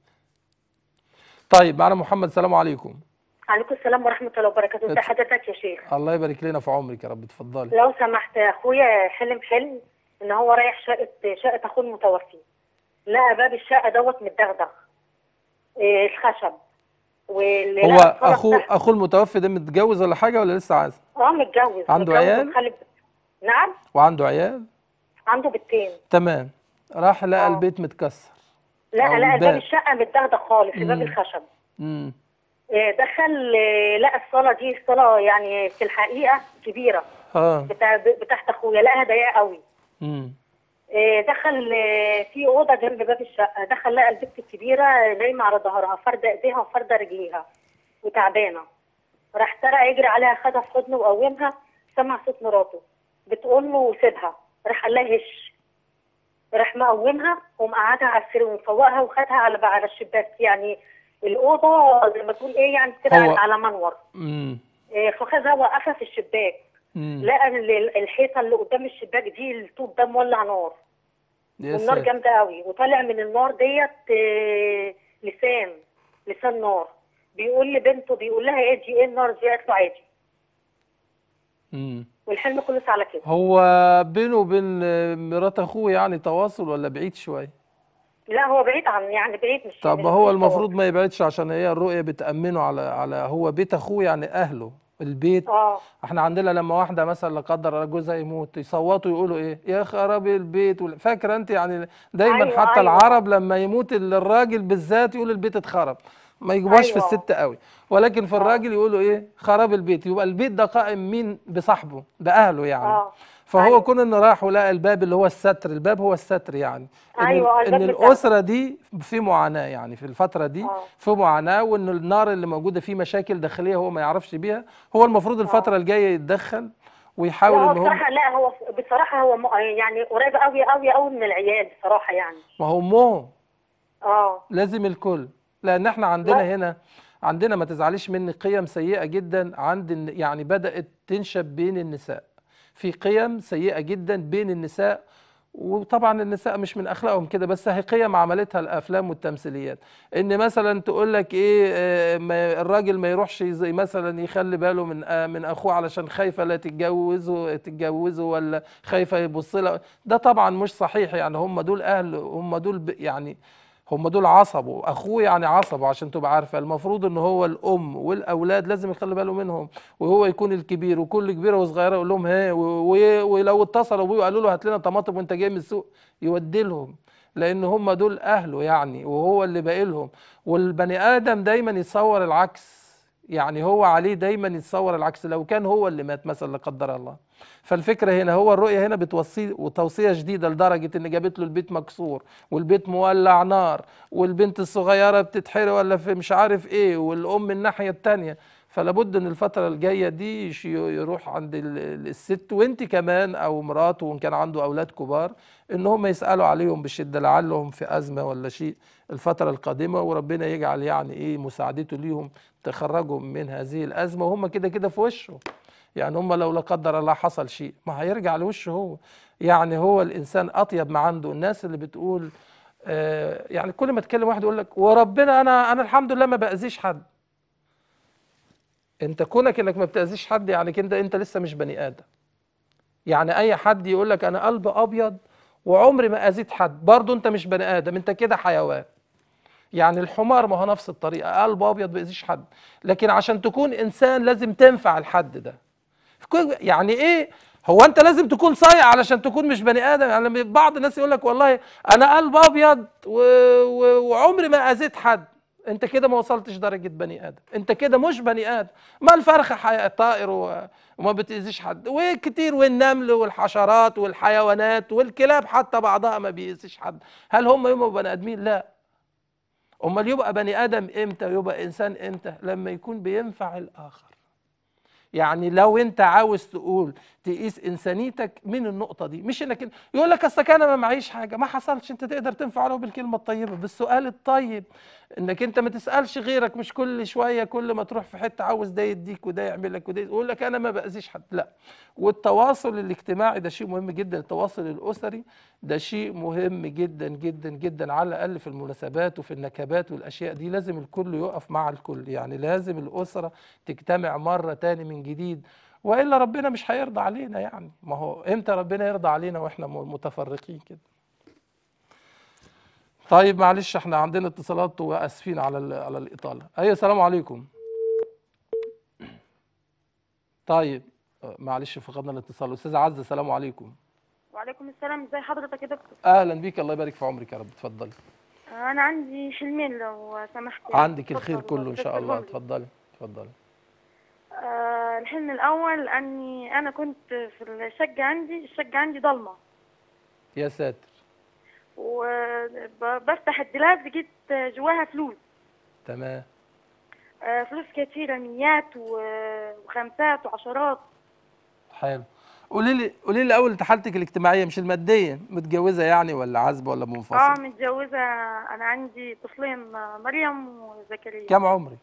طيب معنا محمد سلام عليكم عليكم السلام ورحمة الله وبركاته ازي اتف- حضرتك يا شيخ الله يبارك لنا في عمرك يا رب اتفضلي لو سمحت اخويا حلم حلم ان هو رايح شقة شقة اخوه المتوفي لقى باب الشقة دوت متدغدغ إيه الخشب واللي هو لقى الصالة اخوه بتاعته- اخوه المتوفي ده متجوز ولا حاجة ولا لسه عازب اه متجوز عنده متجوز عيال؟ ومخلف نعم وعنده عيال عنده بنتين تمام راح لقى آه. البيت متكسر لا أو لقى باب الباب. الشقة متدغدغ خالص في باب مم. الخشب امم إيه دخل إيه لقى الصالة دي الصالة يعني في الحقيقة كبيرة اه بتاع بتاعت اخويا لقاها ضيقة قوي امم إيه، دخل إيه، في اوضه جنب باب الشقه دخل لقى البت الكبيره نايمه على ظهرها فارده ايديها وفارده رجليها وتعبانه راح طلع يجري عليها خدها في حضنه وقومها سمع صوت مراته بتقول له سيبها راح قال لها هش راح مقومها ومقعدها على السرير ومفوقها وخدها على على الشباك يعني الاوضه زي ما تقول ايه يعني كده هو- على منور امم إيه، فخدها وقفها في الشباك امم لقى ال- الحيطه اللي قدام الشباك دي الطوب ده مولع نار يا والنار ساتر جامده قوي وطالع من النار ديت آه، لسان لسان نار بيقول لبنته بيقول لها ايه دي ايه النار دي قالت له عادي امم والحلم خلص على كده هو بينه وبين آه، مرات اخوه يعني تواصل ولا بعيد شويه لا هو بعيد عن يعني بعيد مش طب مش ما هو مش المفروض ما يبعدش عشان هي الرؤية بتأمنه على على هو بيت اخوه يعني اهله البيت اه احنا عندنا لما واحده مثلا لا قدر الله جوزها يموت يصوتوا يقولوا ايه يا خراب البيت ولا- فاكره انت يعني دايما أيوة، حتى أيوة. العرب لما يموت الراجل بالذات يقول البيت اتخرب ما يجيبوهاش في أيوة. الست قوي ولكن في الراجل يقولوا ايه خراب البيت يبقى البيت ده قائم مين بصاحبه باهله يعني اه فهو أيوة. كون انه راح ولقى الباب اللي هو الستر الباب هو الستر يعني ان, أيوة، إن الباب بتاعه. الاسره دي في معاناه يعني في الفتره دي آه. في معاناه وان النار اللي موجوده فيه مشاكل داخليه هو ما يعرفش بيها هو المفروض الفتره الجايه يتدخل ويحاول لا هو ان هو بصراحة لا هو بصراحة هو م- يعني قريب قوي قوي قوي من العيال بصراحة يعني ما هو امهم اه لازم الكل لان احنا عندنا لا. هنا عندنا ما تزعليش مني قيم سيئه جدا عند الن- يعني بدات تنشب بين النساء في قيم سيئه جدا بين النساء وطبعا النساء مش من اخلاقهم كده بس هي قيم عملتها الافلام والتمثيليات ان مثلا تقول لك ايه آه، ما الراجل ما يروحش زي مثلا يخلي باله من آه، من اخوه علشان خايفه لا تتجوزه تتجوزه ولا خايفه يبص لها ده طبعا مش صحيح يعني هم دول اهل هم دول ب- يعني هم دول عصبه اخوه يعني عصبه عشان تبقى عارفه المفروض ان هو الام والاولاد لازم يخلي باله منهم وهو يكون الكبير وكل كبيره وصغيره يقول لهم ها و- و- ولو اتصلوا بيه وقالوا له هات لنا طماطم وانت جاي من السوق يودي لهم لان هم دول اهله يعني وهو اللي باقي لهم والبني ادم دايما يتصور العكس يعني هو عليه دايما يتصور العكس لو كان هو اللي مات مثلا لا قدر الله فالفكره هنا هو الرؤيه هنا بتوصي وتوصيه شديده لدرجه ان جابت له البيت مكسور والبيت مولع نار والبنت الصغيره بتتحرق ولا في مش عارف ايه والام الناحيه التانيه فلابد ان الفتره الجايه دي يش- يروح عند ال- ال- الست وانت كمان او مراته وان كان عنده اولاد كبار ان هم يسالوا عليهم بشده لعلهم في ازمه ولا شيء الفتره القادمه وربنا يجعل يعني ايه مساعدته ليهم تخرجهم من هذه الازمه وهم كده كده في وشه يعني هم لو لا قدر الله حصل شيء ما هيرجع لوشه هو يعني هو الانسان اطيب ما عنده الناس اللي بتقول آه يعني كل ما تكلم واحد يقول لك وربنا انا انا الحمد لله ما باذيش حد انت كونك انك ما بتاذيش حد يعني كده انت لسه مش بني ادم يعني اي حد يقول لك انا قلب ابيض وعمري ما اذيت حد برضه انت مش بني ادم انت كده حيوان يعني الحمار ما هو نفس الطريقه قلب ابيض ما بيأذيش حد لكن عشان تكون انسان لازم تنفع الحد ده كل- يعني ايه هو انت لازم تكون صايع علشان تكون مش بني ادم يعني لما بعض الناس يقول لك والله انا قلب ابيض و... و... وعمري ما اذيت حد انت كده ما وصلتش درجه بني ادم انت كده مش بني ادم ما الفرخه حي... طائر و... وما بتاذيش حد وكتير والنمل والحشرات والحيوانات والكلاب حتى بعضها ما بيأذيش حد هل هم يبقوا بني ادمين لا امال يبقى بني ادم امتى يبقى انسان امتى لما يكون بينفع الاخر يعني لو انت عاوز تقول تقيس انسانيتك من النقطه دي مش انك يقول لك اصل انا ما معيش حاجه ما حصلش انت تقدر تنفع له بالكلمه الطيبه بالسؤال الطيب انك انت ما تسالش غيرك مش كل شويه كل ما تروح في حته عاوز ده يديك وده يعمل لك وده يقول لك انا ما باذيش حد لا والتواصل الاجتماعي ده شيء مهم جدا التواصل الاسري ده شيء مهم جدا جدا جدا على الاقل في المناسبات وفي النكبات والاشياء دي لازم الكل يقف مع الكل يعني لازم الاسره تجتمع مره تاني من جديد والا ربنا مش هيرضى علينا يعني ما هو امتى ربنا يرضى علينا واحنا م- متفرقين كده طيب معلش احنا عندنا اتصالات واسفين على ال- على الاطاله ايوه السلام عليكم طيب آه، معلش فقدنا الاتصال استاذ عزه السلام عليكم وعليكم السلام ازي حضرتك يا دكتور اهلا بيك الله يبارك في عمرك يا رب اتفضلي انا عندي حلمين لو سمحت عندك الخير اتفضل كله ان شاء الله تفضل. اتفضلي اتفضلي آه الحلم الاول اني انا كنت في الشقه عندي الشقه عندي ضلمه يا ساتر وبفتح الدولاب لقيت جواها فلوس تمام آه فلوس كتيره ميات و- وخمسات وعشرات حلو قولي لي قولي لي الاول انت حالتك الاجتماعيه مش الماديه متجوزه يعني ولا عازبه ولا اه منفصله متجوزه انا عندي طفلين آه، مريم وزكريا كم عمري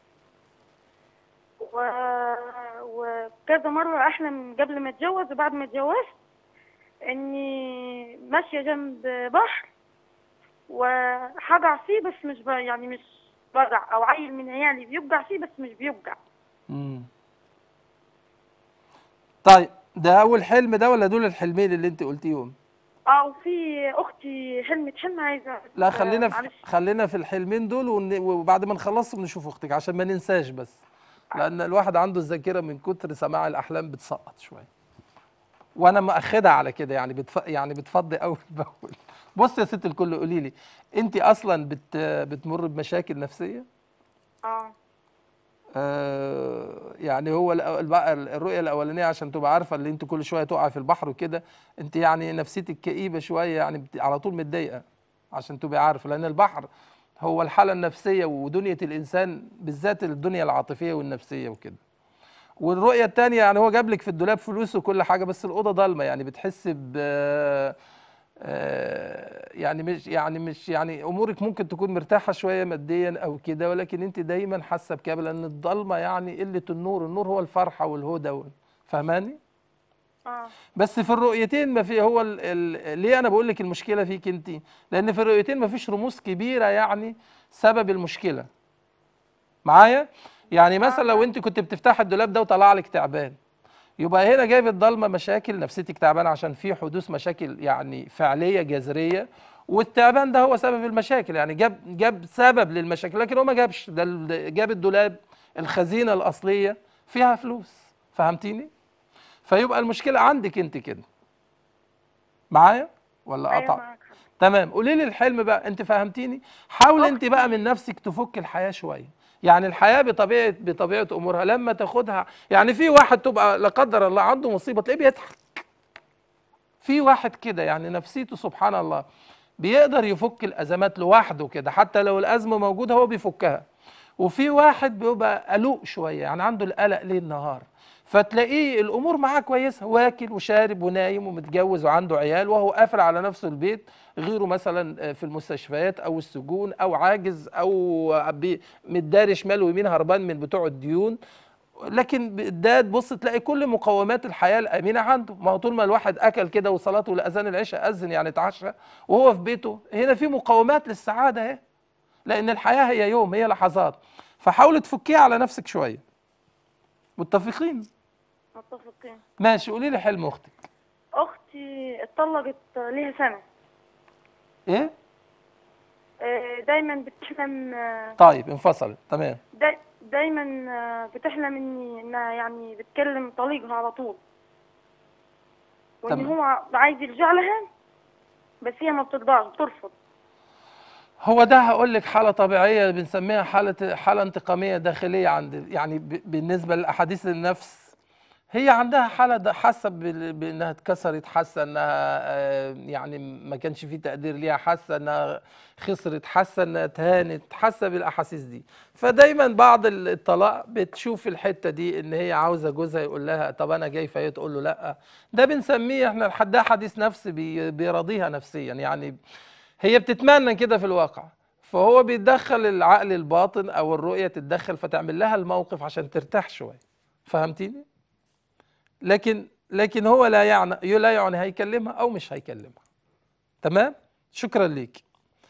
و... وكذا مرة أحلم قبل ما أتجوز وبعد ما اتجوزت إني ماشية جنب بحر وهقع فيه بس مش ب... يعني مش بقع أو عيل من عيالي بيوقع فيه بس مش بيوقع امم طيب ده اول حلم ده ولا دول الحلمين اللي انت قلتيهم أو في أختي حلمت حلم عايزة لا خلينا في معلش خلينا في الحلمين دول ون- وبعد ما نخلصهم نشوف اختك عشان ما ننساش بس لان الواحد عنده الذاكره من كتر سماع الاحلام بتسقط شويه وانا مأخدها على كده يعني بتف... يعني بتفضي اول باول بص يا ست الكل قولي لي انت اصلا بت... بتمر بمشاكل نفسيه اه آه يعني هو الأ- الب- الرؤيه الاولانيه عشان تبقى عارفه اللي انت كل شويه تقع في البحر وكده انت يعني نفسيتك كئيبه شويه يعني بت... على طول متضايقه عشان تبقى عارفه لان البحر هو الحاله النفسيه ودنيا الانسان بالذات الدنيا العاطفيه والنفسيه وكده والرؤيه الثانيه يعني هو جاب لك في الدولاب فلوس وكل حاجه بس الاوضه ضلمه يعني بتحس ب آه، يعني مش يعني مش يعني امورك ممكن تكون مرتاحه شويه ماديا او كده ولكن انت دايما حاسه بكده لان الضلمه يعني قله النور النور هو الفرحه والهدى وال- فاهماني اه بس في الرؤيتين ما في هو ال ال ليه انا بقول لك المشكله فيك انت لان في الرؤيتين ما فيش رموز كبيره يعني سبب المشكله معايا يعني مثلا لو انت كنت بتفتح الدولاب ده وطلع لك تعبان يبقى هنا جايب الضلمه مشاكل نفسيتك تعبانه عشان في حدوث مشاكل يعني فعليه جذريه والتعبان ده هو سبب المشاكل يعني جاب جاب سبب للمشاكل لكن هو ما جابش ده ال- جاب الدولاب الخزينه الاصليه فيها فلوس فهمتيني فيبقى المشكله عندك انت كده معايا ولا ايوه قطع معاك حضرتك. تمام قولي لي الحلم بقى انت فهمتيني حاول انت بقى من نفسك تفك الحياه شويه يعني الحياه بطبيعه بطبيعه امورها لما تاخدها يعني في واحد تبقى لا قدر الله عنده مصيبه تلاقيه بيضحك في واحد كده يعني نفسيته سبحان الله بيقدر يفك الازمات لوحده كده حتى لو الازمه موجوده هو بيفكها وفي واحد بيبقى قلق شويه يعني عنده القلق ليل نهار فتلاقيه الامور معاه كويسه واكل وشارب ونايم ومتجوز وعنده عيال وهو قافل على نفسه البيت غيره مثلا في المستشفيات او السجون او عاجز او بي- متداري شمال ويمين هربان من بتوع الديون لكن ده تبص تلاقي كل مقومات الحياه الامنه عنده ما هو طول ما الواحد اكل كده وصلاته لاذان العشاء اذن يعني اتعشى وهو في بيته هنا في مقومات للسعاده اهي لان الحياه هي يوم هي لحظات فحاول تفكيها على نفسك شويه متفقين متفقين ماشي قولي لي حلم اختك اختي اتطلقت ليها سنه ايه آه، دايما بتحلم آه، طيب انفصلت تمام دا دايما آه، بتحلم اني انها يعني بتكلم طليقها على طول وان تمام. هو عايز يرجع لها بس هي ما بترضاش بترفض هو ده هقول لك حاله طبيعيه بنسميها حاله حاله انتقاميه داخليه عند يعني ب- بالنسبه لاحاديث النفس هي عندها حاله ده حاسه بال- بانها اتكسرت حاسه انها آه، يعني ما كانش في تقدير ليها حاسه انها خسرت حاسه انها اتهانت حاسه بالاحاسيس دي فدايما بعض ال- الطلاق بتشوف الحته دي ان هي عاوزه جوزها يقول لها طب انا جاي فهي تقول له لا ده بنسميه احنا لحد ده حديث نفس بي- بيراضيها نفسيا يعني هي بتتمنى كده في الواقع فهو بيتدخل العقل الباطن او الرؤيه تتدخل فتعمل لها الموقف عشان ترتاح شويه فهمتيني لكن لكن هو لا يعني لا يعني هيكلمها او مش هيكلمها تمام شكرا ليك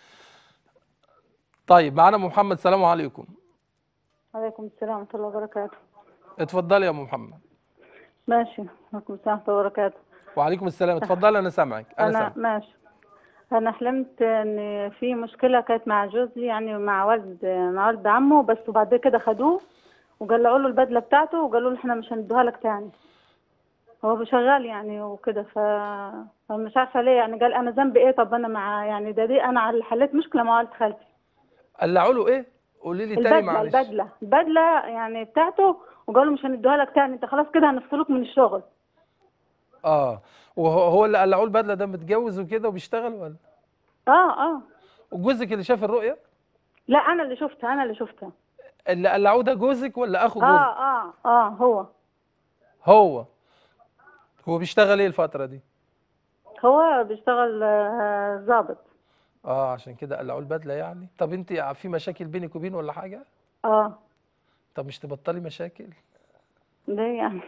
طيب معانا أم محمد سلام عليكم عليكم السلام ورحمة الله وبركاته اتفضلي يا ام محمد ماشي عليكم السلام ورحمة الله وبركاته وعليكم السلام اتفضلي انا سامعك انا أنا سامعك ماشي أنا حلمت إن في مشكلة كانت مع جوزي يعني مع والد مع والد عمه بس وبعد كده خدوه وقلعوا له البدلة بتاعته وقالوا له إحنا مش هندوها لك تاني هو شغال يعني وكده ف... فمش عارفة ليه يعني قال أنا ذنبي إيه طب أنا مع يعني ده دي أنا اللي حليت مشكلة مع والد خالتي قلعوا له ايه قولي لي تاني البدلة معلش البدلة البدلة يعني بتاعته وقالوا مش هندوها لك تاني أنت خلاص كده هنفصلوك من الشغل اه وهو هو اللي قلعوه البدله ده متجوز وكده وبيشتغل ولا اه اه وجوزك اللي شاف الرؤيه لا انا اللي شفتها انا اللي شفتها اللي قلعوه ده جوزك ولا اخو جوزك اه اه اه هو هو هو بيشتغل ايه الفتره دي هو بيشتغل آه، ضابط اه عشان كده قلعوه البدله يعني طب انت في مشاكل بينك وبينه ولا حاجه اه طب مش تبطلي مشاكل ليه يعني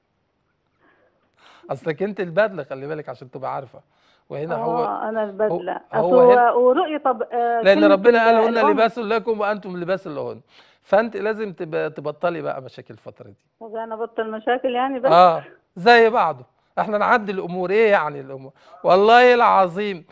اصلك انت البدله خلي بالك عشان تبقى عارفه وهنا هو اه انا البدله هو هو هنا- ورؤية طب آه لان كلمة ربنا قال ال- هن الأم. لباس لكم وانتم لباس لهن فانت لازم تبقى تبطلي بقى مشاكل الفتره دي طب انا بطل مشاكل يعني بس اه زي بعضه احنا نعدي الامور ايه يعني الامور والله العظيم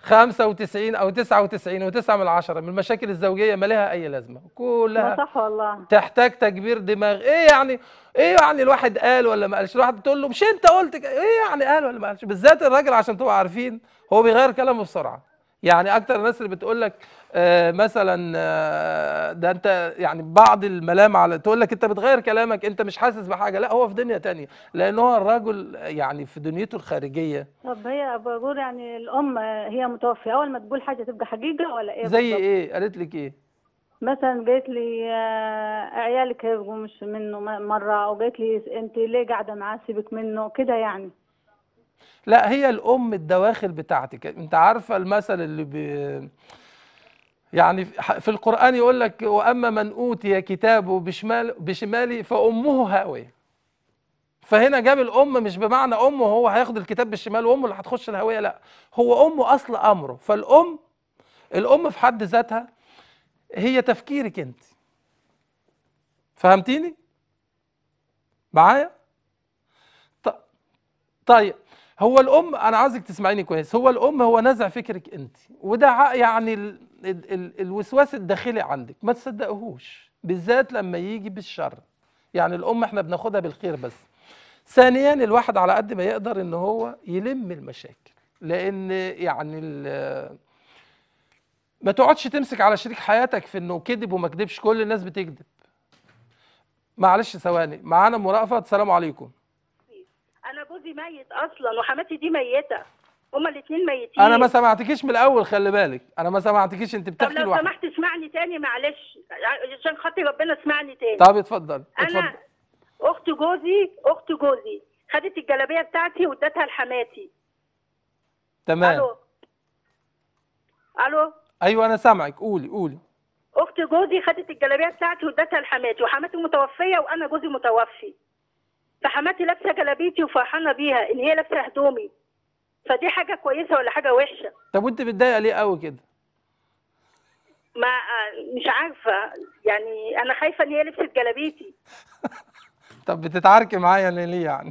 95 او 99 و9 من عشرة من المشاكل الزوجيه ما لها اي لازمه ما كلها صح والله تحتاج تكبير دماغ ايه يعني ايه يعني الواحد قال ولا ما قالش الواحد تقول له مش انت قلت ك- ايه يعني قال ولا ما قالش بالذات الراجل عشان تبقوا عارفين هو بيغير كلامه بسرعه يعني اكتر الناس اللي بتقول لك آه مثلا آه ده انت يعني بعض الملام على تقول لك انت بتغير كلامك انت مش حاسس بحاجه لا هو في دنيا تانية لان هو الراجل يعني في دنيته الخارجيه طب هي بقول يعني الام هي متوفيه اول ما تقول حاجه تبقى حقيقه ولا ايه زي بالظبط؟ ايه قالت لك ايه مثلا قالت لي آه، عيالك هيبقوا مش منه م- مره او قالت لي انت ليه قاعده معاه سيبك منه كده يعني لا هي الام الدواخل بتاعتك انت عارفه المثل اللي بي يعني في في القران يقول لك واما من اوتي كتابه بشمال بشماله فامه هاويه فهنا جاب الام مش بمعنى امه هو هياخد الكتاب بالشمال وامه اللي هتخش الهويه لا هو امه اصل امره فالام الام في حد ذاتها هي تفكيرك انت فهمتيني معايا ط- طيب هو الام انا عايزك تسمعيني كويس هو الام هو نزع فكرك انت وده ع- يعني ال ال ال الوسواس الداخلي عندك ما تصدقهوش بالذات لما يجي بالشر يعني الام احنا بناخدها بالخير بس ثانيا الواحد على قد ما يقدر ان هو يلم المشاكل لان يعني ال- ما تقعدش تمسك على شريك حياتك في انه كذب وما كذبش كل الناس بتكذب معلش ثواني معانا مراقفه السلام عليكم انا جوزي ميت اصلا وحماتي دي ميته هما الاثنين ميتين انا ما سمعتكيش من الاول خلي بالك انا ما سمعتكيش انت طب بتحكي لو لوحدك سمحت اسمعني تاني معلش عشان خاطر ربنا اسمعني تاني طب اتفضل اتفضل انا اخت جوزي اخت جوزي خدت الجلابيه بتاعتي وادتها لحماتي تمام الو الو ايوه انا سامعك قولي قولي اخت جوزي خدت الجلابيه بتاعتي وادتها لحماتي وحماتي متوفيه وانا جوزي متوفي فحماتي لابسه جلابيتي وفرحانه بيها ان هي لابسه هدومي فدي حاجه كويسه ولا حاجه وحشه طب وانت متضايقه ليه قوي كده ما مش عارفه يعني انا خايفه ان هي لبست جلابيتي طب بتتعاركي معايا ليه ليه يعني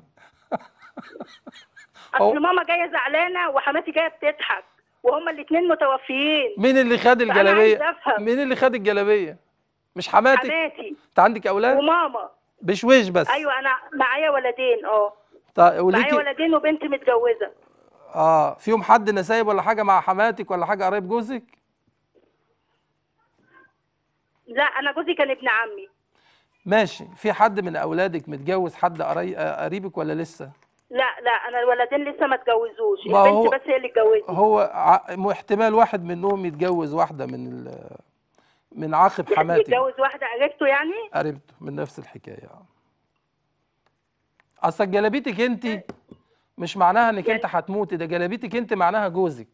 هو- اصل ماما جايه زعلانه وحماتي جايه بتضحك وهما الاثنين متوفيين مين اللي خد فأنا الجلابيه عايزة أفهم. مين اللي خد الجلابيه مش حماتك حماتي انت عندك اولاد وماما بشويش بس ايوه انا معايا ولدين اه طيب معايا وليكي ولدين وبنت متجوزه اه فيهم حد نسايب ولا حاجه مع حماتك ولا حاجه قريب جوزك لا انا جوزي كان ابن عمي ماشي في حد من اولادك متجوز حد قري- آه، قريبك ولا لسه لا لا انا الولدين لسه ما اتجوزوش ما هو- البنت بس هي اللي اتجوزت هو ع- م- احتمال واحد منهم يتجوز واحده من ال... من عاقب يعني حماتك يتجوز واحده قريبته يعني قريبته من نفس الحكايه اصل جلابيتك انت مش معناها انك انت هتموتي ده جلابيتك انت معناها جوزك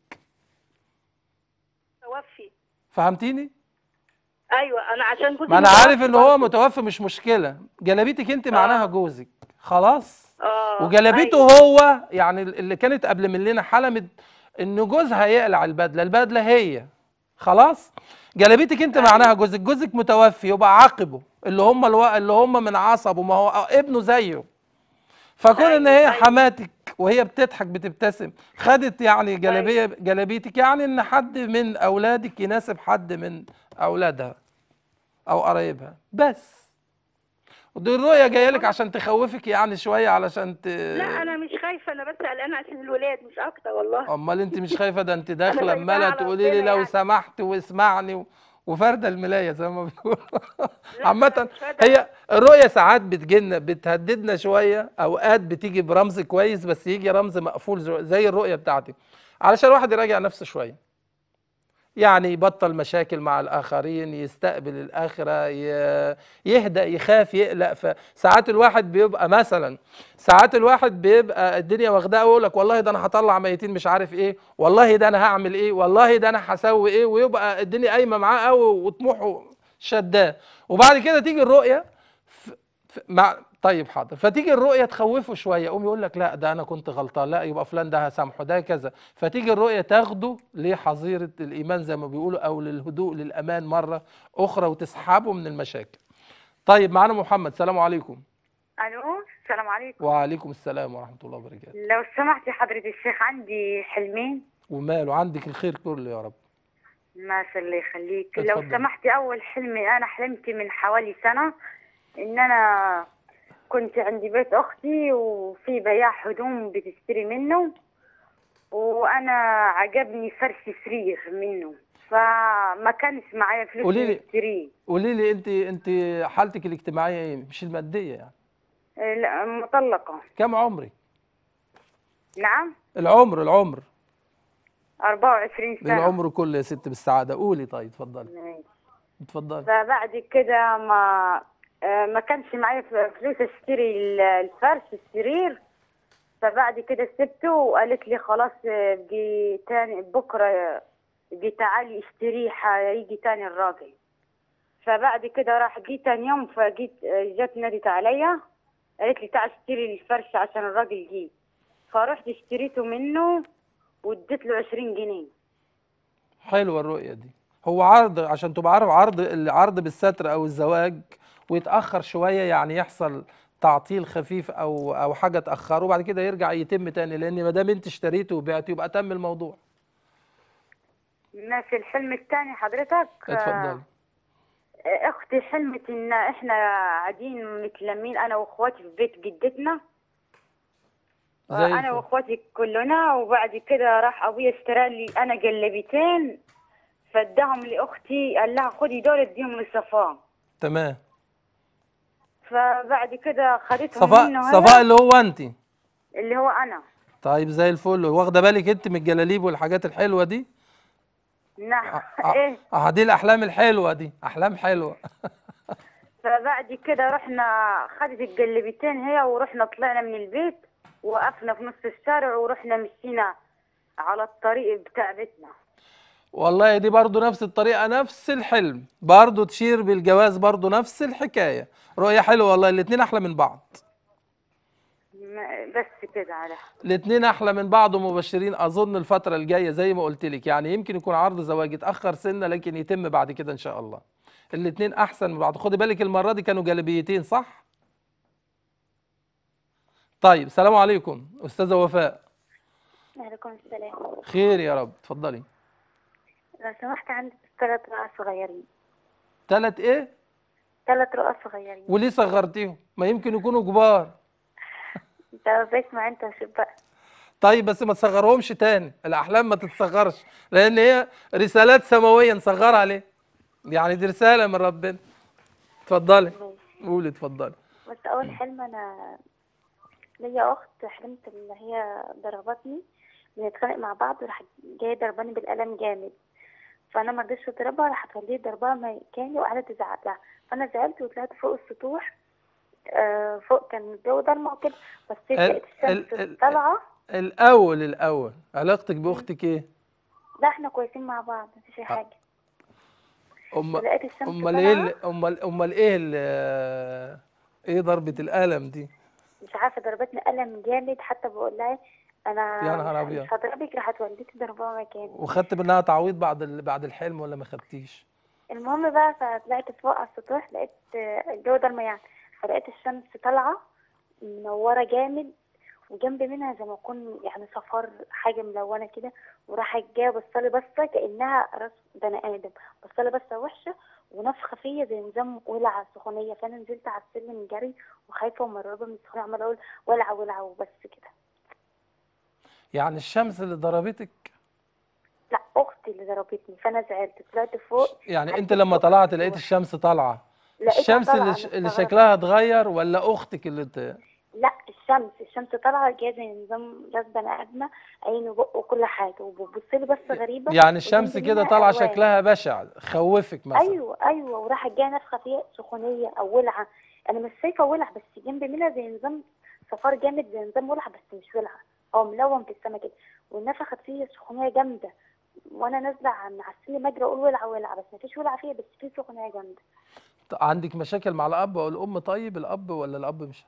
توفي فهمتيني ايوه انا عشان جوزي ما انا متوفي عارف ان هو برضه. متوفي مش مشكله جلابيتك انت معناها جوزك خلاص اه وجلابيته أيوة. هو يعني اللي كانت قبل مننا حلمت ان جوزها يقلع البدله البدله هي خلاص جلابيتك انت معناها جوزك جوزك متوفي يبقى عاقبه اللي هم الو... اللي هم من عصبه ما هو ابنه زيه فكون ان هي أيوة. حماتك وهي بتضحك بتبتسم خدت يعني جلابيه جلابيتك يعني ان حد من اولادك يناسب حد من اولادها او قرايبها بس ودي الرؤيه جايه لك عشان تخوفك يعني شويه علشان ت... لا انا مش خايفه انا بس قلقانه عشان الولاد مش اكتر والله امال انت مش خايفه ده انت داخله سايباها عماله على تقولي لي ربنا لو يعني. سمحت واسمعني و... وفارده الملايه زي ما بيقولوا لا، عامه مش فارده. هي الرؤيه ساعات بتجينا بتهددنا شويه اوقات بتيجي برمز كويس بس يجي رمز مقفول زو- زي الرؤيه بتاعتي علشان الواحد يراجع نفسه شويه يعني يبطل مشاكل مع الآخرين يستقبل الآخرة ي- يهدأ يخاف يقلق فساعات الواحد بيبقى مثلا ساعات الواحد بيبقى الدنيا واخداه ويقول لك والله ده أنا هطلع ميتين مش عارف إيه والله ده أنا هعمل إيه والله ده أنا هسوي إيه ويبقى الدنيا قايمة معاه قوي وطموحه شداه وبعد كده تيجي الرؤية ف- ف- مع طيب حاضر فتيجي الرؤيه تخوفه شويه يقوم يقول لك لا ده انا كنت غلطان لا يبقى فلان ده هسامحه ده كذا فتيجي الرؤيه تاخده لحظيره الايمان زي ما بيقولوا او للهدوء للامان مره اخرى وتسحبه من المشاكل طيب معانا محمد سلام عليكم الو السلام عليكم وعليكم السلام ورحمه الله وبركاته لو سمحتي حضرة الشيخ عندي حلمين وماله عندك الخير كله يا رب ما شاء الله يخليك لو اتفضل. سمحتي اول حلمي انا حلمت من حوالي سنه ان انا كنت عندي بيت اختي وفي بياع هدوم بتشتري منه وانا عجبني فرش سرير منه فما كانش معايا فلوس قولي لي- اشتريه قولي لي انت انت حالتك الاجتماعيه ايه مش الماديه يعني آه، لا مطلقه كم عمرك نعم العمر العمر 24 سنه العمر كله يا ست بالسعاده قولي طيب اتفضلي ماشي. اتفضلي فبعد كده ما آه، ما كانش معايا ف- فلوس اشتري ال- الفرش السرير فبعد كده سبته وقالت لي خلاص آه، بقي تاني بكره آه، بقي تعالي اشتريه هيجي تاني الراجل فبعد كده راح جيت تاني يوم فجيت آه، جت نادت عليا قالت لي تعال اشتري الفرش عشان الراجل جه فرحت اشتريته منه واديت له 20 جنيه حلوه الرؤيه دي هو عرض عشان تبقى عارف عرض العرض بالستر او الزواج ويتاخر شويه يعني يحصل تعطيل خفيف او او حاجه تاخره وبعد كده يرجع يتم تاني لان ما دام انت اشتريته وبعته يبقى تم الموضوع ماشي الحلم الثاني حضرتك آه، اتفضلي اختي حلمت ان احنا قاعدين متلمين انا واخواتي في بيت جدتنا زي انا الفل. واخواتي كلنا وبعد كده راح ابويا اشترى لي انا جلبيتين فاداهم لاختي قال لها خدي دول اديهم لصفاء تمام فبعد كده خدتهم صفاء منه صفاء هي اللي هو انت اللي هو انا طيب زي الفل واخده بالك انت من الجلاليب والحاجات الحلوه دي نعم اه ايه اه دي الاحلام الحلوه دي احلام حلوه فبعد كده رحنا خدت الجلبيتين هي ورحنا طلعنا من البيت وقفنا في نص الشارع ورحنا مشينا على الطريق بتاع بيتنا والله دي برضو نفس الطريقة نفس الحلم برضو تشير بالجواز برضو نفس الحكاية رؤية حلوة والله الاتنين أحلى من بعض ما- بس كده على الاتنين أحلى من بعض ومبشرين أظن الفترة الجاية زي ما قلت لك يعني يمكن يكون عرض زواج يتأخر سنة لكن يتم بعد كده إن شاء الله الاتنين أحسن من بعض خدي بالك المرة دي كانوا جلبيتين صح؟ طيب سلام عليكم أستاذة وفاء وعليكم السلام خير يا رب اتفضلي لو سمحت عندي ثلاث رؤى صغيرين تلات إيه؟ ثلاث رؤى صغيرين وليه صغرتيهم؟ ما يمكن يكونوا كبار انت بسمع انت وشوف بقى طيب بس ما تصغرهمش تاني الاحلام ما تتصغرش لان هي رسالات سماويه نصغرها ليه يعني دي رساله من ربنا اتفضلي قولي اتفضلي بس اول حلم انا ليا اخت حلمت ان هي ضربتني بنتخانق مع بعض وراحت جايه ضرباني بالقلم جامد فانا ما رضيتش اضربها راحت وليت ضربها مكاني وقعدت تزعق لها فانا زعلت وطلعت فوق السطوح آه فوق كان الجو ضلمه وكده بس ال- لقيت ال- الشمس ال- طالعه الاول الاول علاقتك باختك ايه لا احنا كويسين مع بعض مفيش اي حاجه ام ولقيت الشمس امال ايه طالعة. اللي- امال امال ايه اللي- ايه ضربه القلم دي مش عارفه ضربتني قلم جامد حتى بقول لها انا يا نهار مش- أبيض. مش هضربك راحت والدتي ضربها مكاني وخدت منها تعويض بعد ال- بعد الحلم ولا ما خدتيش المهم بقى فطلعت فوق على السطوح لقيت آه، الجو ضلمه يعني فلقيت الشمس طالعه منوره جامد وجنب منها زي ما يكون يعني صفار حاجه ملونه كده وراحت جايه بصلي بصه كانها راس بني ادم بصلي بصه وحشه ونفخه فيا زي نظام ولعه سخونيه فانا نزلت على السلم جري وخايفه ومرعوبه من السخونيه عماله اقول ولعه ولعه وبس كده يعني الشمس اللي ضربتك لا اختي اللي ضربتني فانا زعلت طلعت فوق يعني انت عديت لما فوق طلعت لقيت السطوح. الشمس طالعه لقيتها الشمس طالعة، اللي, أنا ش- اللي استغربت. شكلها اتغير ولا اختك اللي ت... لا الشمس الشمس طالعه جايه زي نظام راس بني ادمه عين وبق وكل حاجه وبتبص لي بصه غريبه يعني الشمس وجنب كده منها طالعه ألوان. شكلها بشع خوفك مثلا ايوه ايوه وراحت جايه نفخه فيها سخونيه او ولعه انا مش شايفه ولع بس جنب منها زي نظام صفار جامد زي نظام ولعه بس مش ولعه هو ملون في السما كده ونفخت فيا سخونيه جامده وانا نازله عن على السلم اجري اقول ولعه ولعه بس مفيش ولعه فيا بس في سخونيه جامده عندك مشاكل مع الاب او الام طيب الاب ولا الاب مش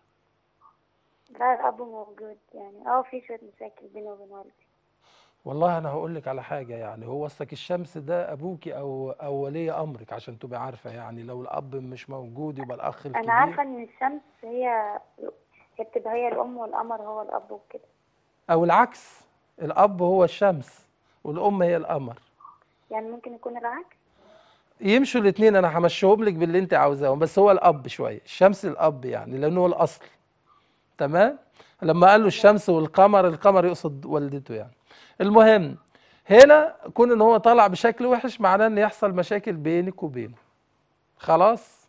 لا الاب موجود يعني اه في شويه مشاكل بيني وبين والدي والله انا هقول لك على حاجه يعني هو اصلك الشمس ده ابوكي او او ولي امرك عشان تبقي عارفه يعني لو الاب مش موجود يبقى الاخ الكبير انا عارفه ان الشمس هي هي بتبقى هي الام والقمر هو الاب وكده او العكس الاب هو الشمس والام هي القمر يعني ممكن يكون العكس يمشوا الاثنين انا همشيهم لك باللي انت عاوزاهم بس هو الاب شويه الشمس الاب يعني لانه هو الاصل تمام لما قال له الشمس والقمر القمر يقصد والدته يعني المهم هنا كون ان هو طالع بشكل وحش معناه ان يحصل مشاكل بينك وبينه خلاص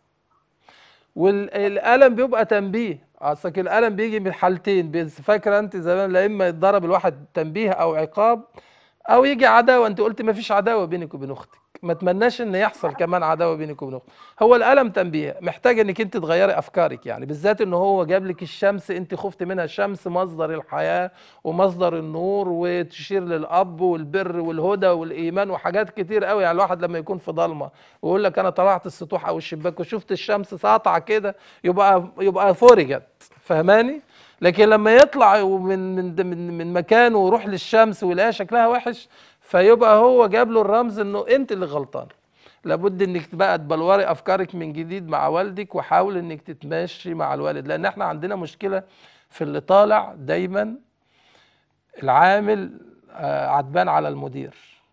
والالم بيبقى تنبيه اصلك الالم بيجي من حالتين بس فاكره انت زمان لا اما يتضرب الواحد تنبيه او عقاب او يجي عداوه انت قلت ما فيش عداوه بينك وبين اختك ما تمناش ان يحصل كمان عداوه بينك وبين اختك هو الالم تنبيه محتاج انك انت تغيري افكارك يعني بالذات ان هو جاب لك الشمس انت خفت منها الشمس مصدر الحياه ومصدر النور وتشير للاب والبر والهدى والايمان وحاجات كتير قوي يعني الواحد لما يكون في ضلمه ويقول لك انا طلعت السطوح او الشباك وشفت الشمس ساطعه كده يبقى يبقى فرجت فهماني لكن لما يطلع من من من, من مكانه ويروح للشمس ويلاقيها شكلها وحش فيبقى هو جاب له الرمز انه انت اللي غلطان لابد انك بقى تبلوري افكارك من جديد مع والدك وحاول انك تتماشي مع الوالد لان احنا عندنا مشكله في اللي طالع دايما العامل آه، عتبان على المدير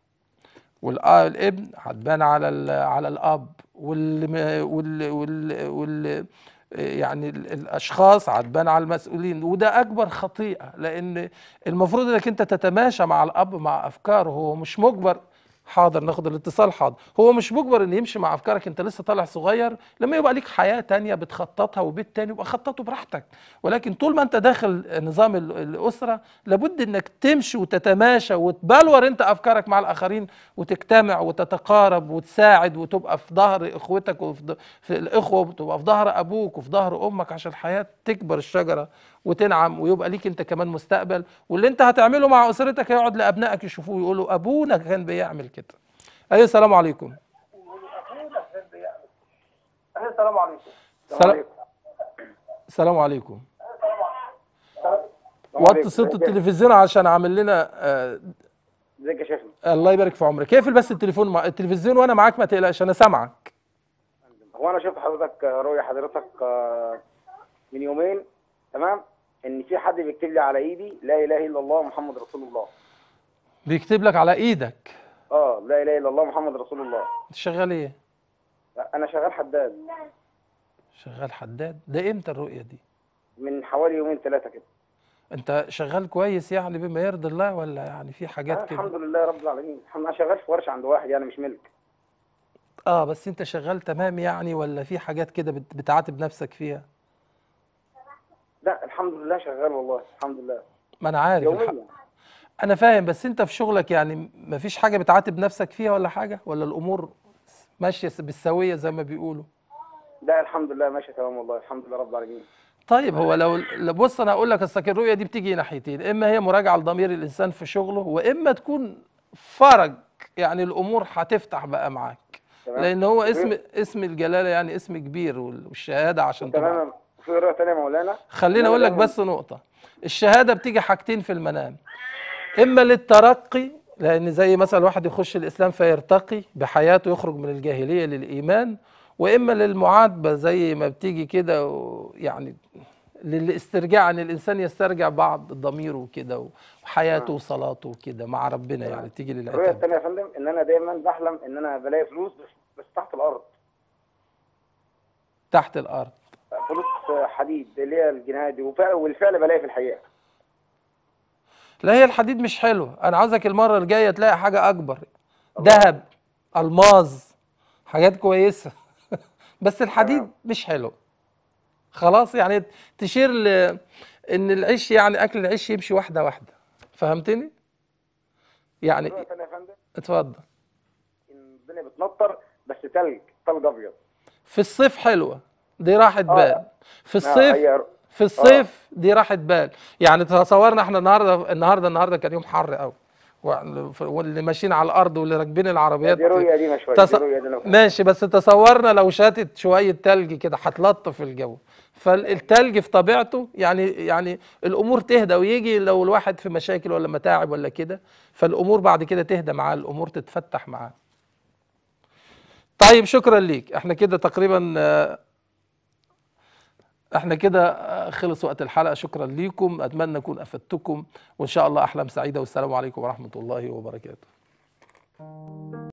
والابن عتبان على ال- على الاب وال وال وال, وال يعني ال- الاشخاص عتبان على المسؤولين وده اكبر خطيئه لان المفروض انك انت تتماشى مع الاب مع افكاره هو مش مجبر حاضر ناخد الاتصال حاضر هو مش مجبر ان يمشي مع افكارك انت لسه طالع صغير لما يبقى ليك حياه تانية بتخططها وبيت تاني يبقى خططه براحتك ولكن طول ما انت داخل نظام ال- الاسره لابد انك تمشي وتتماشى وتبلور انت افكارك مع الاخرين وتجتمع وتتقارب وتساعد وتبقى في ظهر اخوتك وفي ض- في الاخوه وتبقى في ظهر ابوك وفي ظهر امك عشان الحياه تكبر الشجره وتنعم ويبقى ليك انت كمان مستقبل واللي انت هتعمله مع اسرتك هيقعد لابنائك يشوفوه يقولوا ابونا كان بيعمل كده ايوه السلام عليكم السلام عليكم سلام السلام عليكم وطي صوت التلفزيون عشان عامل لنا آه ازيك يا شيخنا الله يبارك في عمرك اقفل بس التليفون مع التلفزيون وانا معاك ما تقلقش انا سامعك هو انا شفت حضرتك آه، رؤية حضرتك آه، من يومين تمام ان في حد بيكتب لي على ايدي لا اله الا الله محمد رسول الله بيكتب لك على ايدك اه لا اله الا الله محمد رسول الله انت شغال ايه انا شغال حداد شغال حداد ده امتى الرؤيه دي من حوالي يومين ثلاثه كده انت شغال كويس يعني بما يرضي الله ولا يعني في آه حاجات كده الحمد لله رب العالمين الحمد انا شغال في ورشه عند واحد يعني مش ملك اه بس انت شغال تمام يعني ولا في حاجات كده بت- بتعاتب نفسك فيها لا الحمد لله شغال والله الحمد لله ما انا عارف الح... يوميا انا فاهم بس انت في شغلك يعني ما فيش حاجه بتعاتب نفسك فيها ولا حاجه ولا الامور ماشيه بالسويه زي ما بيقولوا لا الحمد لله ماشي تمام والله الحمد لله رب العالمين طيب هو لو لو- بص انا هقول لك اصل الرؤيه دي بتيجي ناحيتين اما هي مراجعه لضمير الانسان في شغله واما تكون فرج يعني الامور هتفتح بقى معاك تمام. لان هو اسم اسم الجلاله يعني اسم كبير وال- والشهاده عشان تبقى تمام في رؤيه ثانيه يا مولانا خليني اقول لك بس نقطه الشهاده بتيجي حاجتين في المنام اما للترقي لان زي مثلا واحد يخش الاسلام فيرتقي بحياته يخرج من الجاهليه للايمان واما للمعاتبه زي ما بتيجي كده و- يعني للاسترجاع ان الانسان يسترجع بعض ضميره وكده وحياته وصلاته وكده مع ربنا يعني تيجي الرؤيه للعتاب الثانيه يا فندم ان انا دايما بحلم ان انا بلاقي فلوس بس, بس تحت الارض تحت الارض فلوس حديد اللي هي الجنيه دي وفعلا والفعل بلاقي في الحقيقه لا هي الحديد مش حلو انا عاوزك المره الجايه تلاقي حاجه اكبر ذهب الماظ حاجات كويسه بس الحديد مش حلو خلاص يعني تشير ل ان العيش يعني اكل العيش يمشي واحده واحده فهمتني يعني الرؤيه الثانيه يا فندم اتفضل ان الدنيا بتنطر بس تلج تلج ابيض في الصيف حلوه دي راحه بال في آه، الصيف هي- في الصيف دي راحه بال يعني تصورنا احنا النهارده النهارده النهارده كان يوم حر قوي واللي ماشيين على الارض واللي راكبين العربيات دي رؤيه قديمه شويه تص... دي رؤيه قديمه ماشي بس تصورنا لو شاتت شويه تلج كده هتلطف الجو فالتلج في طبيعته يعني يعني الامور تهدى ويجي لو الواحد في مشاكل ولا متاعب ولا كده فالامور بعد كده تهدى معاه الامور تتفتح معاه طيب شكرا ليك احنا كده تقريبا آه، احنا كده آه، خلص وقت الحلقه شكرا ليكم اتمنى اكون افدتكم وان شاء الله احلام سعيده والسلام عليكم ورحمه الله وبركاته عليكم